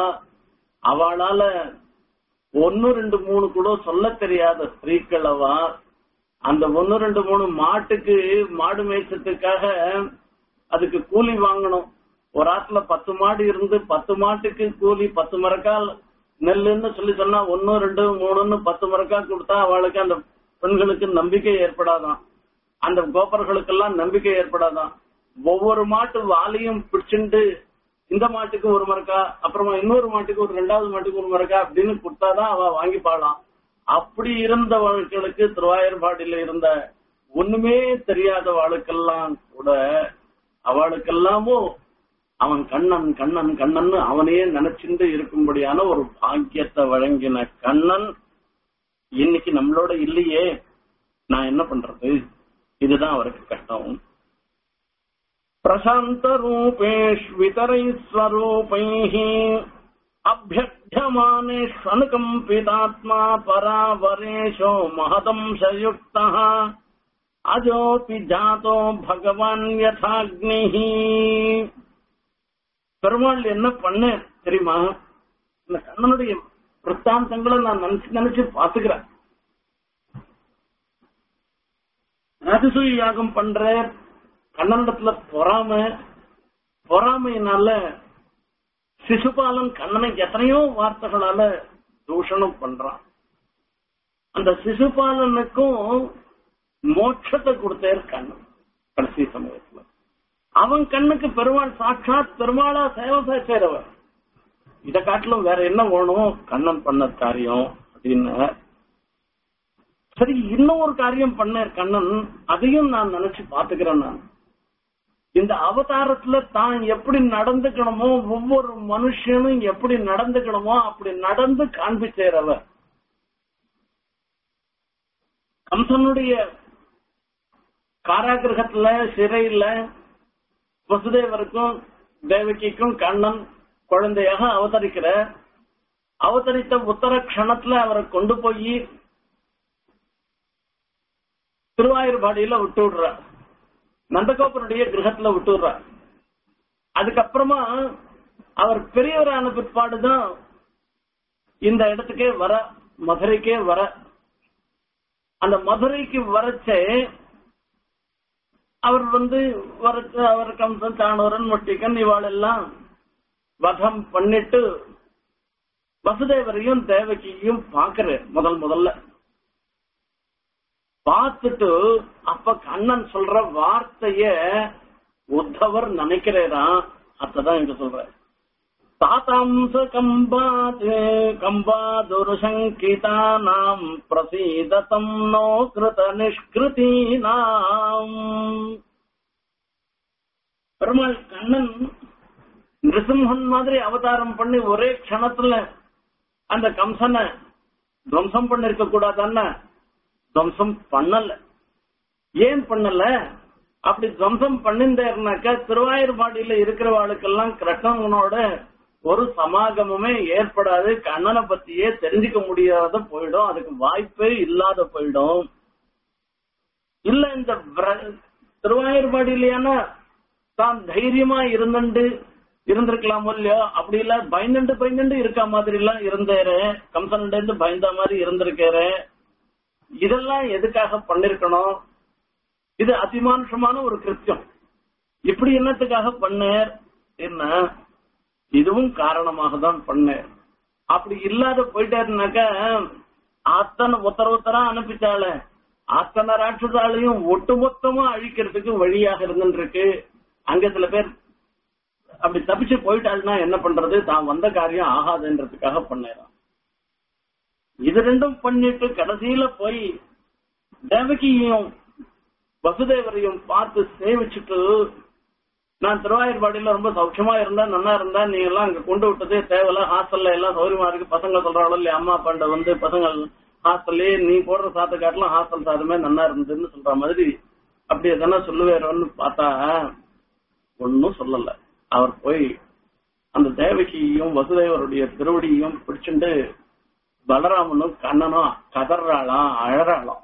அவளால ஒன்னு ரெண்டு மூணு கூட சொல்ல தெரியாத ஸ்திரீக்களவா அந்த ஒன்னு ரெண்டு மூணு மாட்டுக்கு மாடு மேய்ச்சத்துக்காக அதுக்கு கூலி வாங்கணும் ஒரு ஆத்துல பத்து மாடு இருந்து பத்து மாட்டுக்கு கூலி பத்து மரக்கால் நெல்லுன்னு சொல்லி சொன்னா ஒன்னு ரெண்டு மூணுன்னு பத்து மரக்கா கொடுத்தா அவளுக்கு அந்த பெண்களுக்கு நம்பிக்கை ஏற்படாதான் அந்த கோபர்களுக்கெல்லாம் நம்பிக்கை ஏற்படாதான் ஒவ்வொரு மாட்டு வாலையும் பிடிச்சிண்டு இந்த மாட்டுக்கு ஒரு மரக்கா அப்புறமா இன்னொரு மாட்டுக்கு ஒரு ரெண்டாவது மாட்டுக்கு ஒரு மரக்கா அப்படின்னு கொடுத்தாதான் அவ வாங்கி பாடலாம் அப்படி இருந்தவர்களுக்கு திருவாயூர்பாடியில இருந்த ஒண்ணுமே தெரியாத வாளுக்கெல்லாம் கூட அவளுக்கெல்லாமும் அவன் கண்ணன் கண்ணன் கண்ணன் அவனையே நினைச்சுட்டு இருக்கும்படியான ஒரு பாக்கியத்தை வழங்கின கண்ணன் இன்னைக்கு நம்மளோட இல்லையே நான் என்ன பண்றது இதுதான் அவருக்கு கஷ்டம் பிரசாந்த ரூபேஷ்விதரைஸ்வரூபைः अभ्यर्थ्यमानेष्वनुकम्पितात्मा परावरेशो महदंशयुक्तः अजोऽपि जातो भगवान् यथाग्निः பெருமாள் என்ன பண்ண தெரியுமா இந்த கண்ணனுடைய பிரத்தாந்தங்களை நான் நினைச்சு நினைச்சு பாத்துக்கிறேன் ராஜசூய யாகம் பண்ற கண்ணனிடத்துல பொறாம பொறாமையினால சிசுபாலன் கண்ணனை எத்தனையோ வார்த்தைகளால தூஷணம் பண்றான் அந்த சிசுபாலனுக்கும் மோட்சத்தை கொடுத்தார் கண்ணன் கடைசி சமயத்துல அவன் கண்ணுக்கு பெருமாள் சாட்சாத் பெருமாளா சேவை செய்றவர் இத காட்டிலும் வேற என்ன வேணும் கண்ணன் பண்ண காரியம் அப்படின்னு சரி இன்னும் ஒரு காரியம் பண்ணார் கண்ணன் அதையும் நான் நினைச்சு பாத்துக்கிறேன் நான் இந்த அவதாரத்துல தான் எப்படி நடந்துக்கணுமோ ஒவ்வொரு மனுஷனும் எப்படி நடந்துக்கணுமோ அப்படி நடந்து காண்பிச்சேரவர் கம்சனுடைய காராகிரகத்துல சிறையில வசுதேவருக்கும் தேவகிக்கும் கண்ணன் குழந்தையாக அவதரிக்கிற அவதரித்த உத்தர கணத்துல அவரை கொண்டு போய் திருவாயூர்பாடியில விட்டு விடுற நந்தகோபருடைய கிரகத்துல விட்டு விடுற அதுக்கப்புறமா அவர் பெரியவரான பிற்பாடுதான் இந்த இடத்துக்கே வர மதுரைக்கே வர அந்த மதுரைக்கு வரச்சே அவர் வந்து வரச்சு அவர் கம்சன் சாணூரன் முட்டிக்கன் இவாள் எல்லாம் வதம் பண்ணிட்டு வசுதேவரையும் தேவகியையும் பாக்குற முதல் முதல்ல பார்த்துட்டு அப்ப கண்ணன் சொல்ற வார்த்தைய உத்தவர் நினைக்கிறேதான் அதான் இங்க சொல்ற தாத்தாம்ச கம்பாத் கம்பாதுருசங்கிதானாம் பிரசீததம் நோ கிருத நிஷ்கிருதீனாம் பெருமாள் கண்ணன் நிருசிம்ஹன் மாதிரி அவதாரம் பண்ணி ஒரே க்ஷணத்துல அந்த கம்சனை துவம்சம் பண்ணிருக்க கூடாதான துவம்சம் பண்ணல ஏன் பண்ணல அப்படி துவம்சம் பண்ணிருந்தாருனாக்கா திருவாயூர்பாடியில இருக்கிறவாளுக்கெல்லாம் கிருஷ்ணனோட ஒரு சமாகமுமே ஏற்படாது கண்ணனை பத்தியே தெரிஞ்சுக்க முடியாத போயிடும் அதுக்கு வாய்ப்பே இல்லாத போயிடும் இல்ல இந்த திருவாயூர்பாடியிலையான தான் தைரியமா இருந்துண்டு இருந்திருக்கலாம் இல்லையோ அப்படி இல்ல பயந்துண்டு பயந்துண்டு இருக்க மாதிரி எல்லாம் இருந்தாரு கம்சன் இருந்து பயந்த மாதிரி இருந்திருக்காரு இதெல்லாம் எதுக்காக பண்ணிருக்கணும் இது அதிமானுஷமான ஒரு கிருத்தியம் இப்படி என்னத்துக்காக பண்ணேர் என்ன இதுவும் காரணமாக தான் பண்ணேன் அப்படி இல்லாத போயிட்டாருனாக்க அத்தனை உத்தர உத்தரா அனுப்பிச்சால அத்தனை ராட்சசாலையும் ஒட்டுமொத்தமா அழிக்கிறதுக்கு வழியாக இருந்துருக்கு அங்க சில பேர் அப்படி தப்பிச்சு போயிட்டாள்னா என்ன பண்றது தான் வந்த காரியம் ஆகாதுன்றதுக்காக பண்ணேறான் இது ரெண்டும் பண்ணிட்டு கடைசியில போய் தேவகியையும் வசுதேவரையும் பார்த்து சேவிச்சுட்டு நான் திருவாயூர்பாடியில ரொம்ப சௌக்கியமா இருந்தா நல்லா இருந்தா நீ எல்லாம் அங்க கொண்டு விட்டதே தேவையில்ல ஹாஸ்டல்ல எல்லாம் சௌரியமா இருக்கு பசங்க சொல்றாங்களோ இல்லையா அம்மா அப்பாண்ட வந்து பசங்க ஹாஸ்டல்லே நீ போடுற சாத்த காட்டலாம் ஹாஸ்டல் சாதமே நல்லா இருந்ததுன்னு சொல்ற மாதிரி அப்படி எதனா சொல்லுவேறோன்னு பார்த்தா ஒன்னும் சொல்லல அவர் போய் அந்த தேவகியையும் வசுதேவருடைய திருவடியையும் பிடிச்சுட்டு பலராமனும் கண்ணனும் கதறாளாம் அழறாளாம்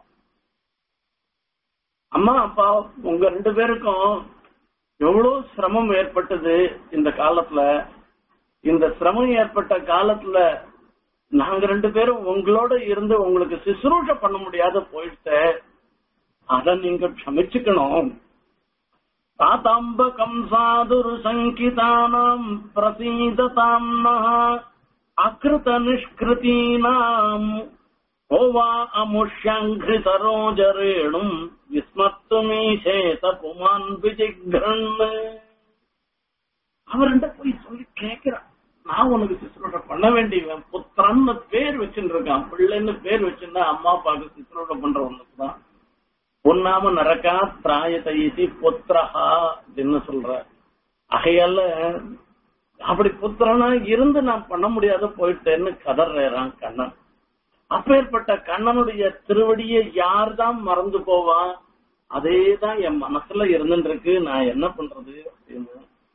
அம்மா அப்பா உங்க ரெண்டு பேருக்கும் எவ்வளவு சிரமம் ஏற்பட்டது இந்த காலத்துல இந்த சிரமம் ஏற்பட்ட காலத்துல நாங்க ரெண்டு பேரும் உங்களோட இருந்து உங்களுக்கு சிசுரூஷ பண்ண முடியாத போயிட்டு அத நீங்க க்ஷமிச்சுக்கணும் தாத்தாம்பகம் சாதுரு சங்கிதானாம் பிரசீததாம் அகிருத நிஷ்கிருதீனாம் கோவா அமுஷ்யங்கிரி சரோஜரேணும் விஸ்மத்துமீசேத புமான் விஜிக்ரன் அவர்கிட்ட போய் சொல்லி கேட்கிறான் நான் உனக்கு சிசுரோட பண்ண வேண்டியவன் புத்திரன்னு பேர் வச்சுட்டு இருக்கான் பிள்ளைன்னு பேர் வச்சிருந்தா அம்மா அப்பாவுக்கு சிசுரோட பண்றவனுக்கு தான் பொன்னாம நரக்கா பிராயத்தைசி புத்திரஹா அப்படின்னு சொல்ற ஆகையால அப்படி புத்திரனா இருந்து நான் பண்ண முடியாத போயிட்டேன்னு கதறான் கண்ணன் அப்பேற்பட்ட கண்ணனுடைய திருவடியை யார் தான் மறந்து போவா அதேதான் என் மனசுல இருந்துட்டு இருக்கு நான் என்ன பண்றது அப்படின்னு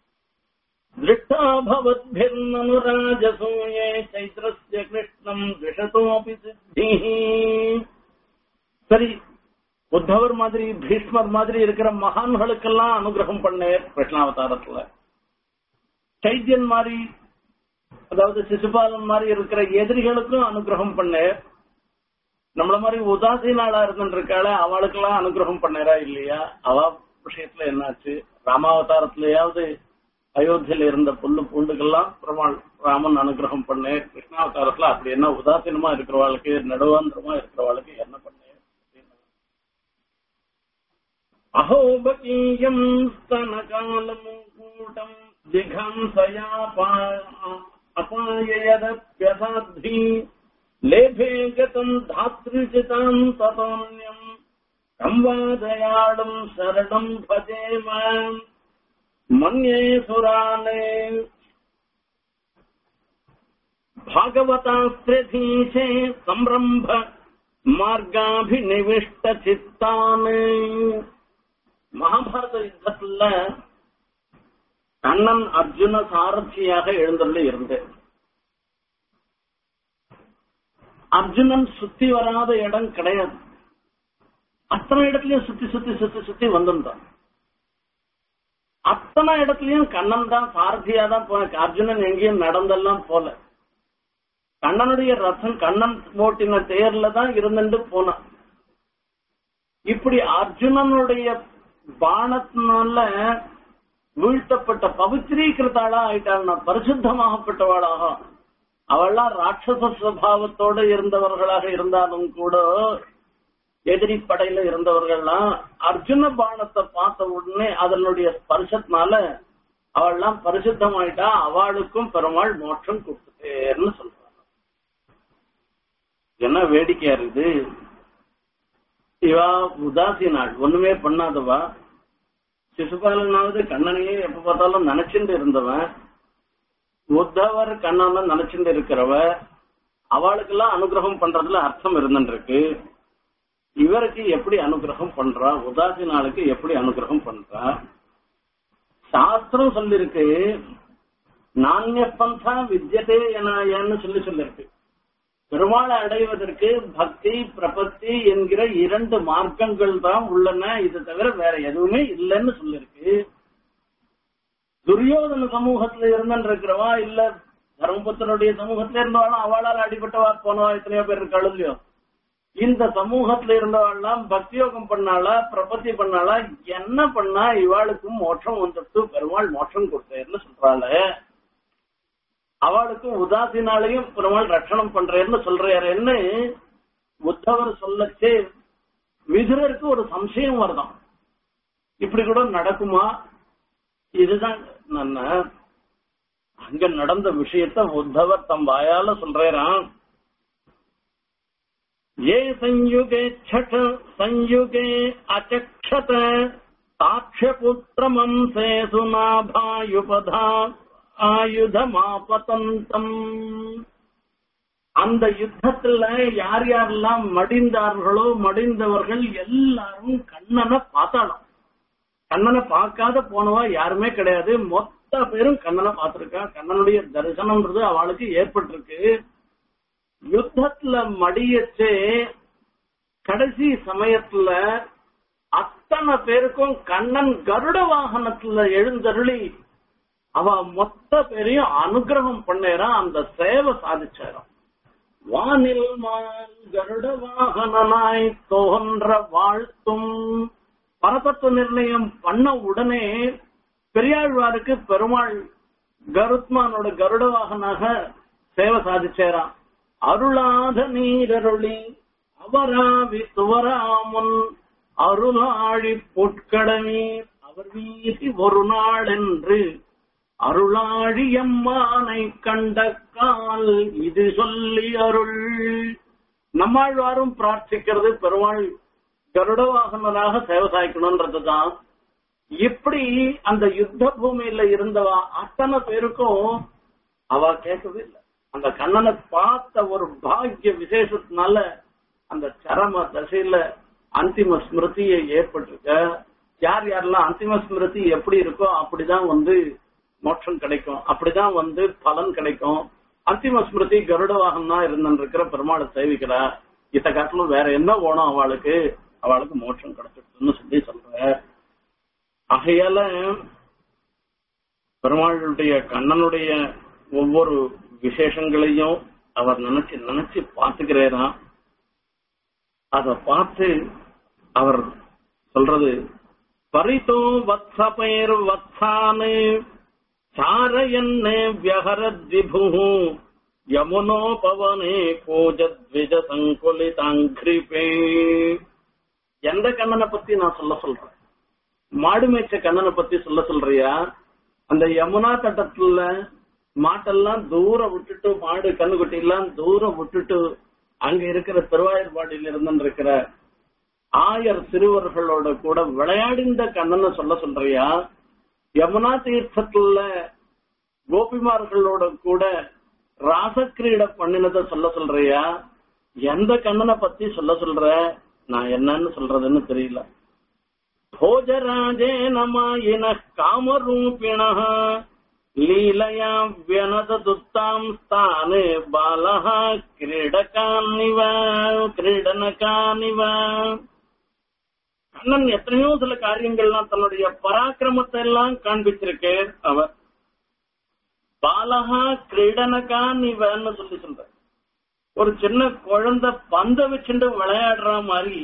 திருஷ்டாபவத்பிர்னனுராஜசூயே சைத்ரஸ்ய கிருஷ்ணம் விஷதோபி சித்தி சரி உத்தவர் மாதிரி பீஷ்மர் மாதிரி இருக்கிற மகான்களுக்கெல்லாம் அனுகிரகம் பண்ணேன் கிருஷ்ணாவதாரத்துல சைத்தியன் மாதிரி அதாவது சிசுபாலன் மாதிரி இருக்கிற எதிரிகளுக்கும் அனுகிரகம் பண்ணேன் நம்மள மாதிரி உதாசீனாளா இருந்துட்டு இருக்காள அவளுக்கெல்லாம் அனுகிரகம் பண்ணேரா இல்லையா அவ விஷயத்துல என்னாச்சு ராமாவதாரத்திலயாவது அயோத்தியில இருந்த புல்லு பூண்டுக்கெல்லாம் பெருமாள் ராமன் அனுகிரகம் பண்ணேன் கிருஷ்ணாவதாரத்துல அப்படி என்ன உதாசீனமா இருக்கிறவாளுக்கு நடுவாந்திரமா இருக்கிறவாளுக்கு என்ன பண்ணேன் அகோபகீயம் स्तनकालमुकूटम् जिघंसया अपाययदप्यसाध्वी लेभे गतम् धातृचिताम् ततोऽन्यम् संवादयाळम् शरणम् भजेम मन्ये सुराने भागवतास्त्रिधीशे संरम्भ மார்காபிநிவிஷ்டசித்தானு மகாபாரத யுத்தத்துல கண்ணன் அர்ஜுன சாரதியாக எழுந்துள்ள இருந்தேன் அர்ஜுனன் சுத்தி வராத இடம் கிடையாது அத்தனை இடத்துலயும் சுத்தி சுத்தி சுத்தி சுத்தி வந்திருந்தான் அத்தனை இடத்துலயும் கண்ணன் தான் சாரதியா தான் போன அர்ஜுனன் எங்கேயும் நடந்தெல்லாம் போல கண்ணனுடைய ரத்தம் கண்ணன் ஓட்டின தேர்ல தான் இருந்துட்டு போனான் இப்படி அர்ஜுனனுடைய பானத்தினால வீழ்த்தப்பட்ட பவித்ரீகிருத்தாளா ஆயிட்டாள் பரிசுத்தமாகப்பட்டவாளாக அவள்லாம் ராட்சச சுவாவத்தோட இருந்தவர்களாக இருந்தாலும் கூட எதிரி படையில இருந்தவர்கள்லாம் அர்ஜுன பானத்தை பார்த்த உடனே அதனுடைய ஸ்பர்சத்தினால அவள்லாம் பரிசுத்தமாயிட்டா அவளுக்கும் பெருமாள் மோட்சம் கொடுத்துட்டேன்னு சொல்றாங்க என்ன வேடிக்கையா இருக்குது இவா உதாசீனாள் ஒண்ணுமே பண்ணாதவா சிசுபாலனாவது கண்ணனையே எப்ப பார்த்தாலும் நினைச்சுட்டு இருந்தவன் உத்தவர் கண்ணனை நினைச்சுட்டு இருக்கிறவ அவளுக்கெல்லாம் அனுகிரகம் பண்றதுல அர்த்தம் இருந்துருக்கு இவருக்கு எப்படி அனுகிரகம் பண்றா உதாசீனாளுக்கு எப்படி அனுகிரகம் பண்றா சாஸ்திரம் சொல்லிருக்கு நானிய பந்தா வித்தியதே என சொல்லி சொல்லிருக்கு பெருமாளை அடைவதற்கு பக்தி பிரபத்தி என்கிற இரண்டு மார்க்கங்கள் தான் உள்ளன இது தவிர வேற எதுவுமே இல்லைன்னு சொல்லிருக்கு துரியோதன சமூகத்துல இருந்தன் இருக்கிறவா இல்ல தர்மபுத்தனுடைய சமூகத்துல இருந்தவாளும் அவளால் அடிபட்டவா போனவா எத்தனையோ பேர் இருக்காளோ இல்லையோ இந்த சமூகத்துல இருந்தவாள்லாம் பக்தியோகம் பண்ணாளா பிரபத்தி பண்ணாளா என்ன பண்ணா இவாளுக்கும் மோட்சம் வந்துட்டு பெருமாள் மோட்சம் கொடுத்தேன்னு சொல்றாள அவளுக்கும் உதாசீனாலையும் பெருமாள் ரட்சணம் பண்றேன்னு சொல்றாருன்னு உத்தவர் சொல்லச்சே விதுரருக்கு ஒரு சம்சயம் வருதாம் இப்படி கூட நடக்குமா இதுதான் நான் அங்க நடந்த விஷயத்த உத்தவர் தம் வாயால சொல்றாராம் ये संयुगे छठ संयुगे अचक्षत ताक्ष्यपुत्रमंसे सुनाभायुपधा ஆயுதமாபதந்தம் அந்த யுத்தத்துல யார் யாரெல்லாம் மடிந்தார்களோ மடிந்தவர்கள் எல்லாரும் கண்ணனை பார்த்தாலும் கண்ணனை பார்க்காத போனவா யாருமே கிடையாது மொத்த பேரும் கண்ணனை பார்த்திருக்கா கண்ணனுடைய தரிசனம்ன்றது அவளுக்கு ஏற்பட்டிருக்கு யுத்தத்துல மடியச்சே கடைசி சமயத்துல அத்தனை பேருக்கும் கண்ணன் கருட வாகனத்துல எழுந்தருளி அவ மொத்த பேரையும் அனுகிரகம் பண்ணேரா அந்த சேவை சாதிச்சாராம் வானில் மால் கருட வாகனனாய் தோன்ற வாழ்த்தும் பரதத்துவ நிர்ணயம் பண்ண உடனே பெரியாழ்வாருக்கு பெருமாள் கருத்மானோட கருட வாகனாக சேவை சாதிச்சேரான் அருளாத நீரருளி அவராவி துவராமுன் அருளாழி பொற்கடமீர் அவர் வீசி ஒரு நாள் என்று அருளாழி எம்மானை கண்ட கால் இது சொல்லி அருள் நம்மாழ்வாரும் பிரார்த்திக்கிறது பெருமாள் கருட வாகனராக சேவை சாய்க்கணும்ன்றதுதான் இப்படி அந்த யுத்த பூமியில இருந்தவா அத்தனை பேருக்கும் அவ கேட்கவே இல்லை அந்த கண்ணனை பார்த்த ஒரு பாக்கிய விசேஷத்தினால அந்த சரம தசையில அந்திம ஸ்மிருதியை ஏற்பட்டிருக்க யார் யாரெல்லாம் அந்திம ஸ்மிருதி எப்படி இருக்கோ அப்படிதான் வந்து மோட்சம் கிடைக்கும் அப்படிதான் வந்து பலன் கிடைக்கும் அந்திம ஸ்மிருதி கருட வாகனா இருந்திருக்கிற பெருமாளை சேவிக்கிறா இத்த காட்டிலும் வேற என்ன வேணும் அவளுக்கு அவளுக்கு மோட்சம் கிடைச்சிடுன்னு சொல்லி சொல்ற ஆகையால பெருமாளுடைய கண்ணனுடைய ஒவ்வொரு விசேஷங்களையும் அவர் நினைச்சு நினைச்சு பார்த்துக்கிறேனா அத பார்த்து அவர் சொல்றது பரிதோ வத்சபைர் வத்சானு சாரயன்னு வியகரத் விபு யமுனோபவனே கோஜத்விஜ சங்குலிதாங்கிரிபே எந்த கண்ணனை பத்தி நான் சொல்ல சொல்றேன் மாடு மேய்ச்ச கண்ணனை பத்தி சொல்ல சொல்றியா அந்த யமுனா தட்டத்துல மாட்டெல்லாம் தூரம் விட்டுட்டு மாடு கண்ணுக்குட்டி எல்லாம் தூரம் விட்டுட்டு அங்க இருக்கிற திருவாயூர்பாடியில் இருந்து இருக்கிற ஆயர் சிறுவர்களோட கூட விளையாடிந்த கண்ணனை சொல்ல சொல்றியா யமுனா தீர்த்தத்துல கோபிமார்களோட கூட ராசக்கிரீட பண்ணினத சொல்ல சொல்றியா எந்த கண்ணனை பத்தி சொல்ல சொல்ற நான் என்னன்னு சொல்றதுன்னு தெரியல भोजराजे नमायिनः कामरूपिणः लीलया व्यनददुत्ताम् स्थाने बालः क्रीडकानिव क्रीडनकानिव கண்ணன் எத்தனையோ சில காரியங்கள்லாம் தன்னுடைய பராக்கிரமத்தை எல்லாம் காண்பிச்சிருக்கேன் அவர் பாலகா கிரீடனகான் இவன்னு சொல்லி சொல்ற ஒரு சின்ன குழந்தை பந்த வச்சுட்டு விளையாடுற மாதிரி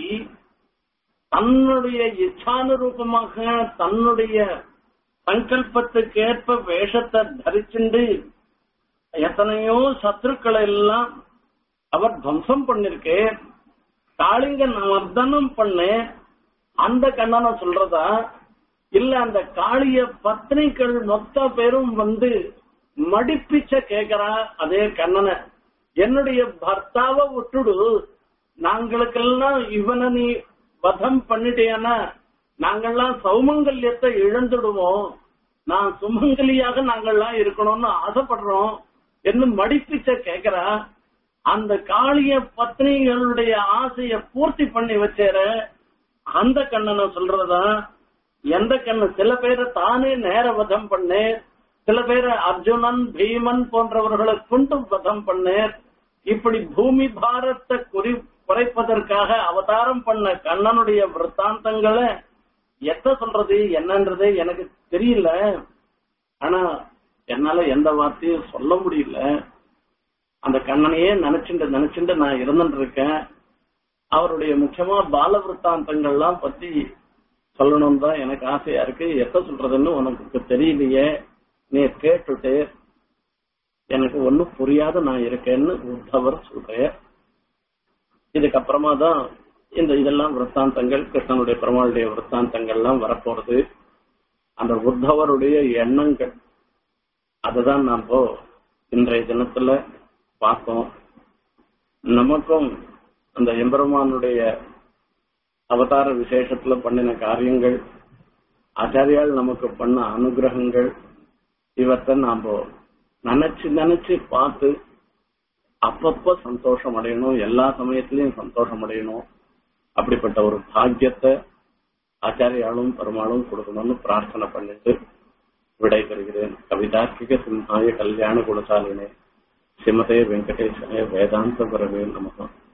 தன்னுடைய இச்சானுரூபமாக தன்னுடைய சங்கல்பத்துக்கேற்ப வேஷத்தை தரிச்சுண்டு எத்தனையோ சத்துருக்களை எல்லாம் அவர் துவம்சம் பண்ணிருக்கே காளிங்க மர்தனம் பண்ண அந்த கண்ணனை சொல்றதா இல்ல அந்த காளிய பத்னிகள் மொத்த பேரும் வந்து மடிப்பிச்ச கேக்குறா அதே கண்ணனை என்னுடைய பர்த்தாவை விட்டுடு நாங்களுக்கெல்லாம் இவனை நீ வதம் பண்ணிட்டேன்னா நாங்கள்லாம் சௌமங்கல்யத்தை இழந்துடுவோம் நான் சுமங்கலியாக நாங்கள்லாம் இருக்கணும்னு ஆசைப்படுறோம் என்று மடிப்பிச்ச கேக்குறா அந்த காளிய பத்னிகளுடைய ஆசைய பூர்த்தி பண்ணி வச்சேர அந்த கண்ணனை சொல்றதா எந்த கண்ணு சில பேரை தானே நேர வதம் பண்ணு சில பேரை அர்ஜுனன் பீமன் போன்றவர்களை கொண்டு வதம் பண்ணு இப்படி பூமி பாரத்தை குறி குறைப்பதற்காக அவதாரம் பண்ண கண்ணனுடைய விற்த்தாந்தங்களை எத்த சொல்றது என்னன்றது எனக்கு தெரியல ஆனா என்னால எந்த வார்த்தையும் சொல்ல முடியல அந்த கண்ணனையே நினைச்சுட்டு நினைச்சுட்டு நான் இருந்துட்டு இருக்கேன் அவருடைய முக்கியமா பால விற்த்தாந்தங்கள்லாம் பத்தி சொல்லணும் தான் எனக்கு ஆசையா இருக்கு எத்த சொல்றதுன்னு உனக்கு தெரியலையே நீ கேட்டுட்டு எனக்கு ஒன்னும் புரியாத நான் இருக்கேன்னு உத்தவர் சொல்றேன் இதுக்கப்புறமா தான் இந்த இதெல்லாம் விற்த்தாந்தங்கள் கிருஷ்ணனுடைய பெருமாளுடைய விற்த்தாந்தங்கள்லாம் வரப்போறது அந்த உத்தவருடைய எண்ணங்கள் அதுதான் நாம் இன்றைய தினத்துல பார்த்தோம் நமக்கும் அந்த எம்பெருமானுடைய அவதார விசேஷத்துல பண்ணின காரியங்கள் ஆச்சாரியால் நமக்கு பண்ண அனுகிரகங்கள் இவற்றை நாம நினைச்சு நினைச்சு பார்த்து அப்பப்ப சந்தோஷம் அடையணும் எல்லா சமயத்திலையும் சந்தோஷம் அடையணும் அப்படிப்பட்ட ஒரு பாக்கியத்தை ஆச்சாரியாலும் பெருமாளும் கொடுக்கணும்னு பிரார்த்தனை பண்ணிட்டு விடைபெறுகிறேன் கவிதார்க்கிக சிம்ஹாய கல்யாண குணசாலினே சிமதே வெங்கடேசனே வேதாந்த பரவே நமகம்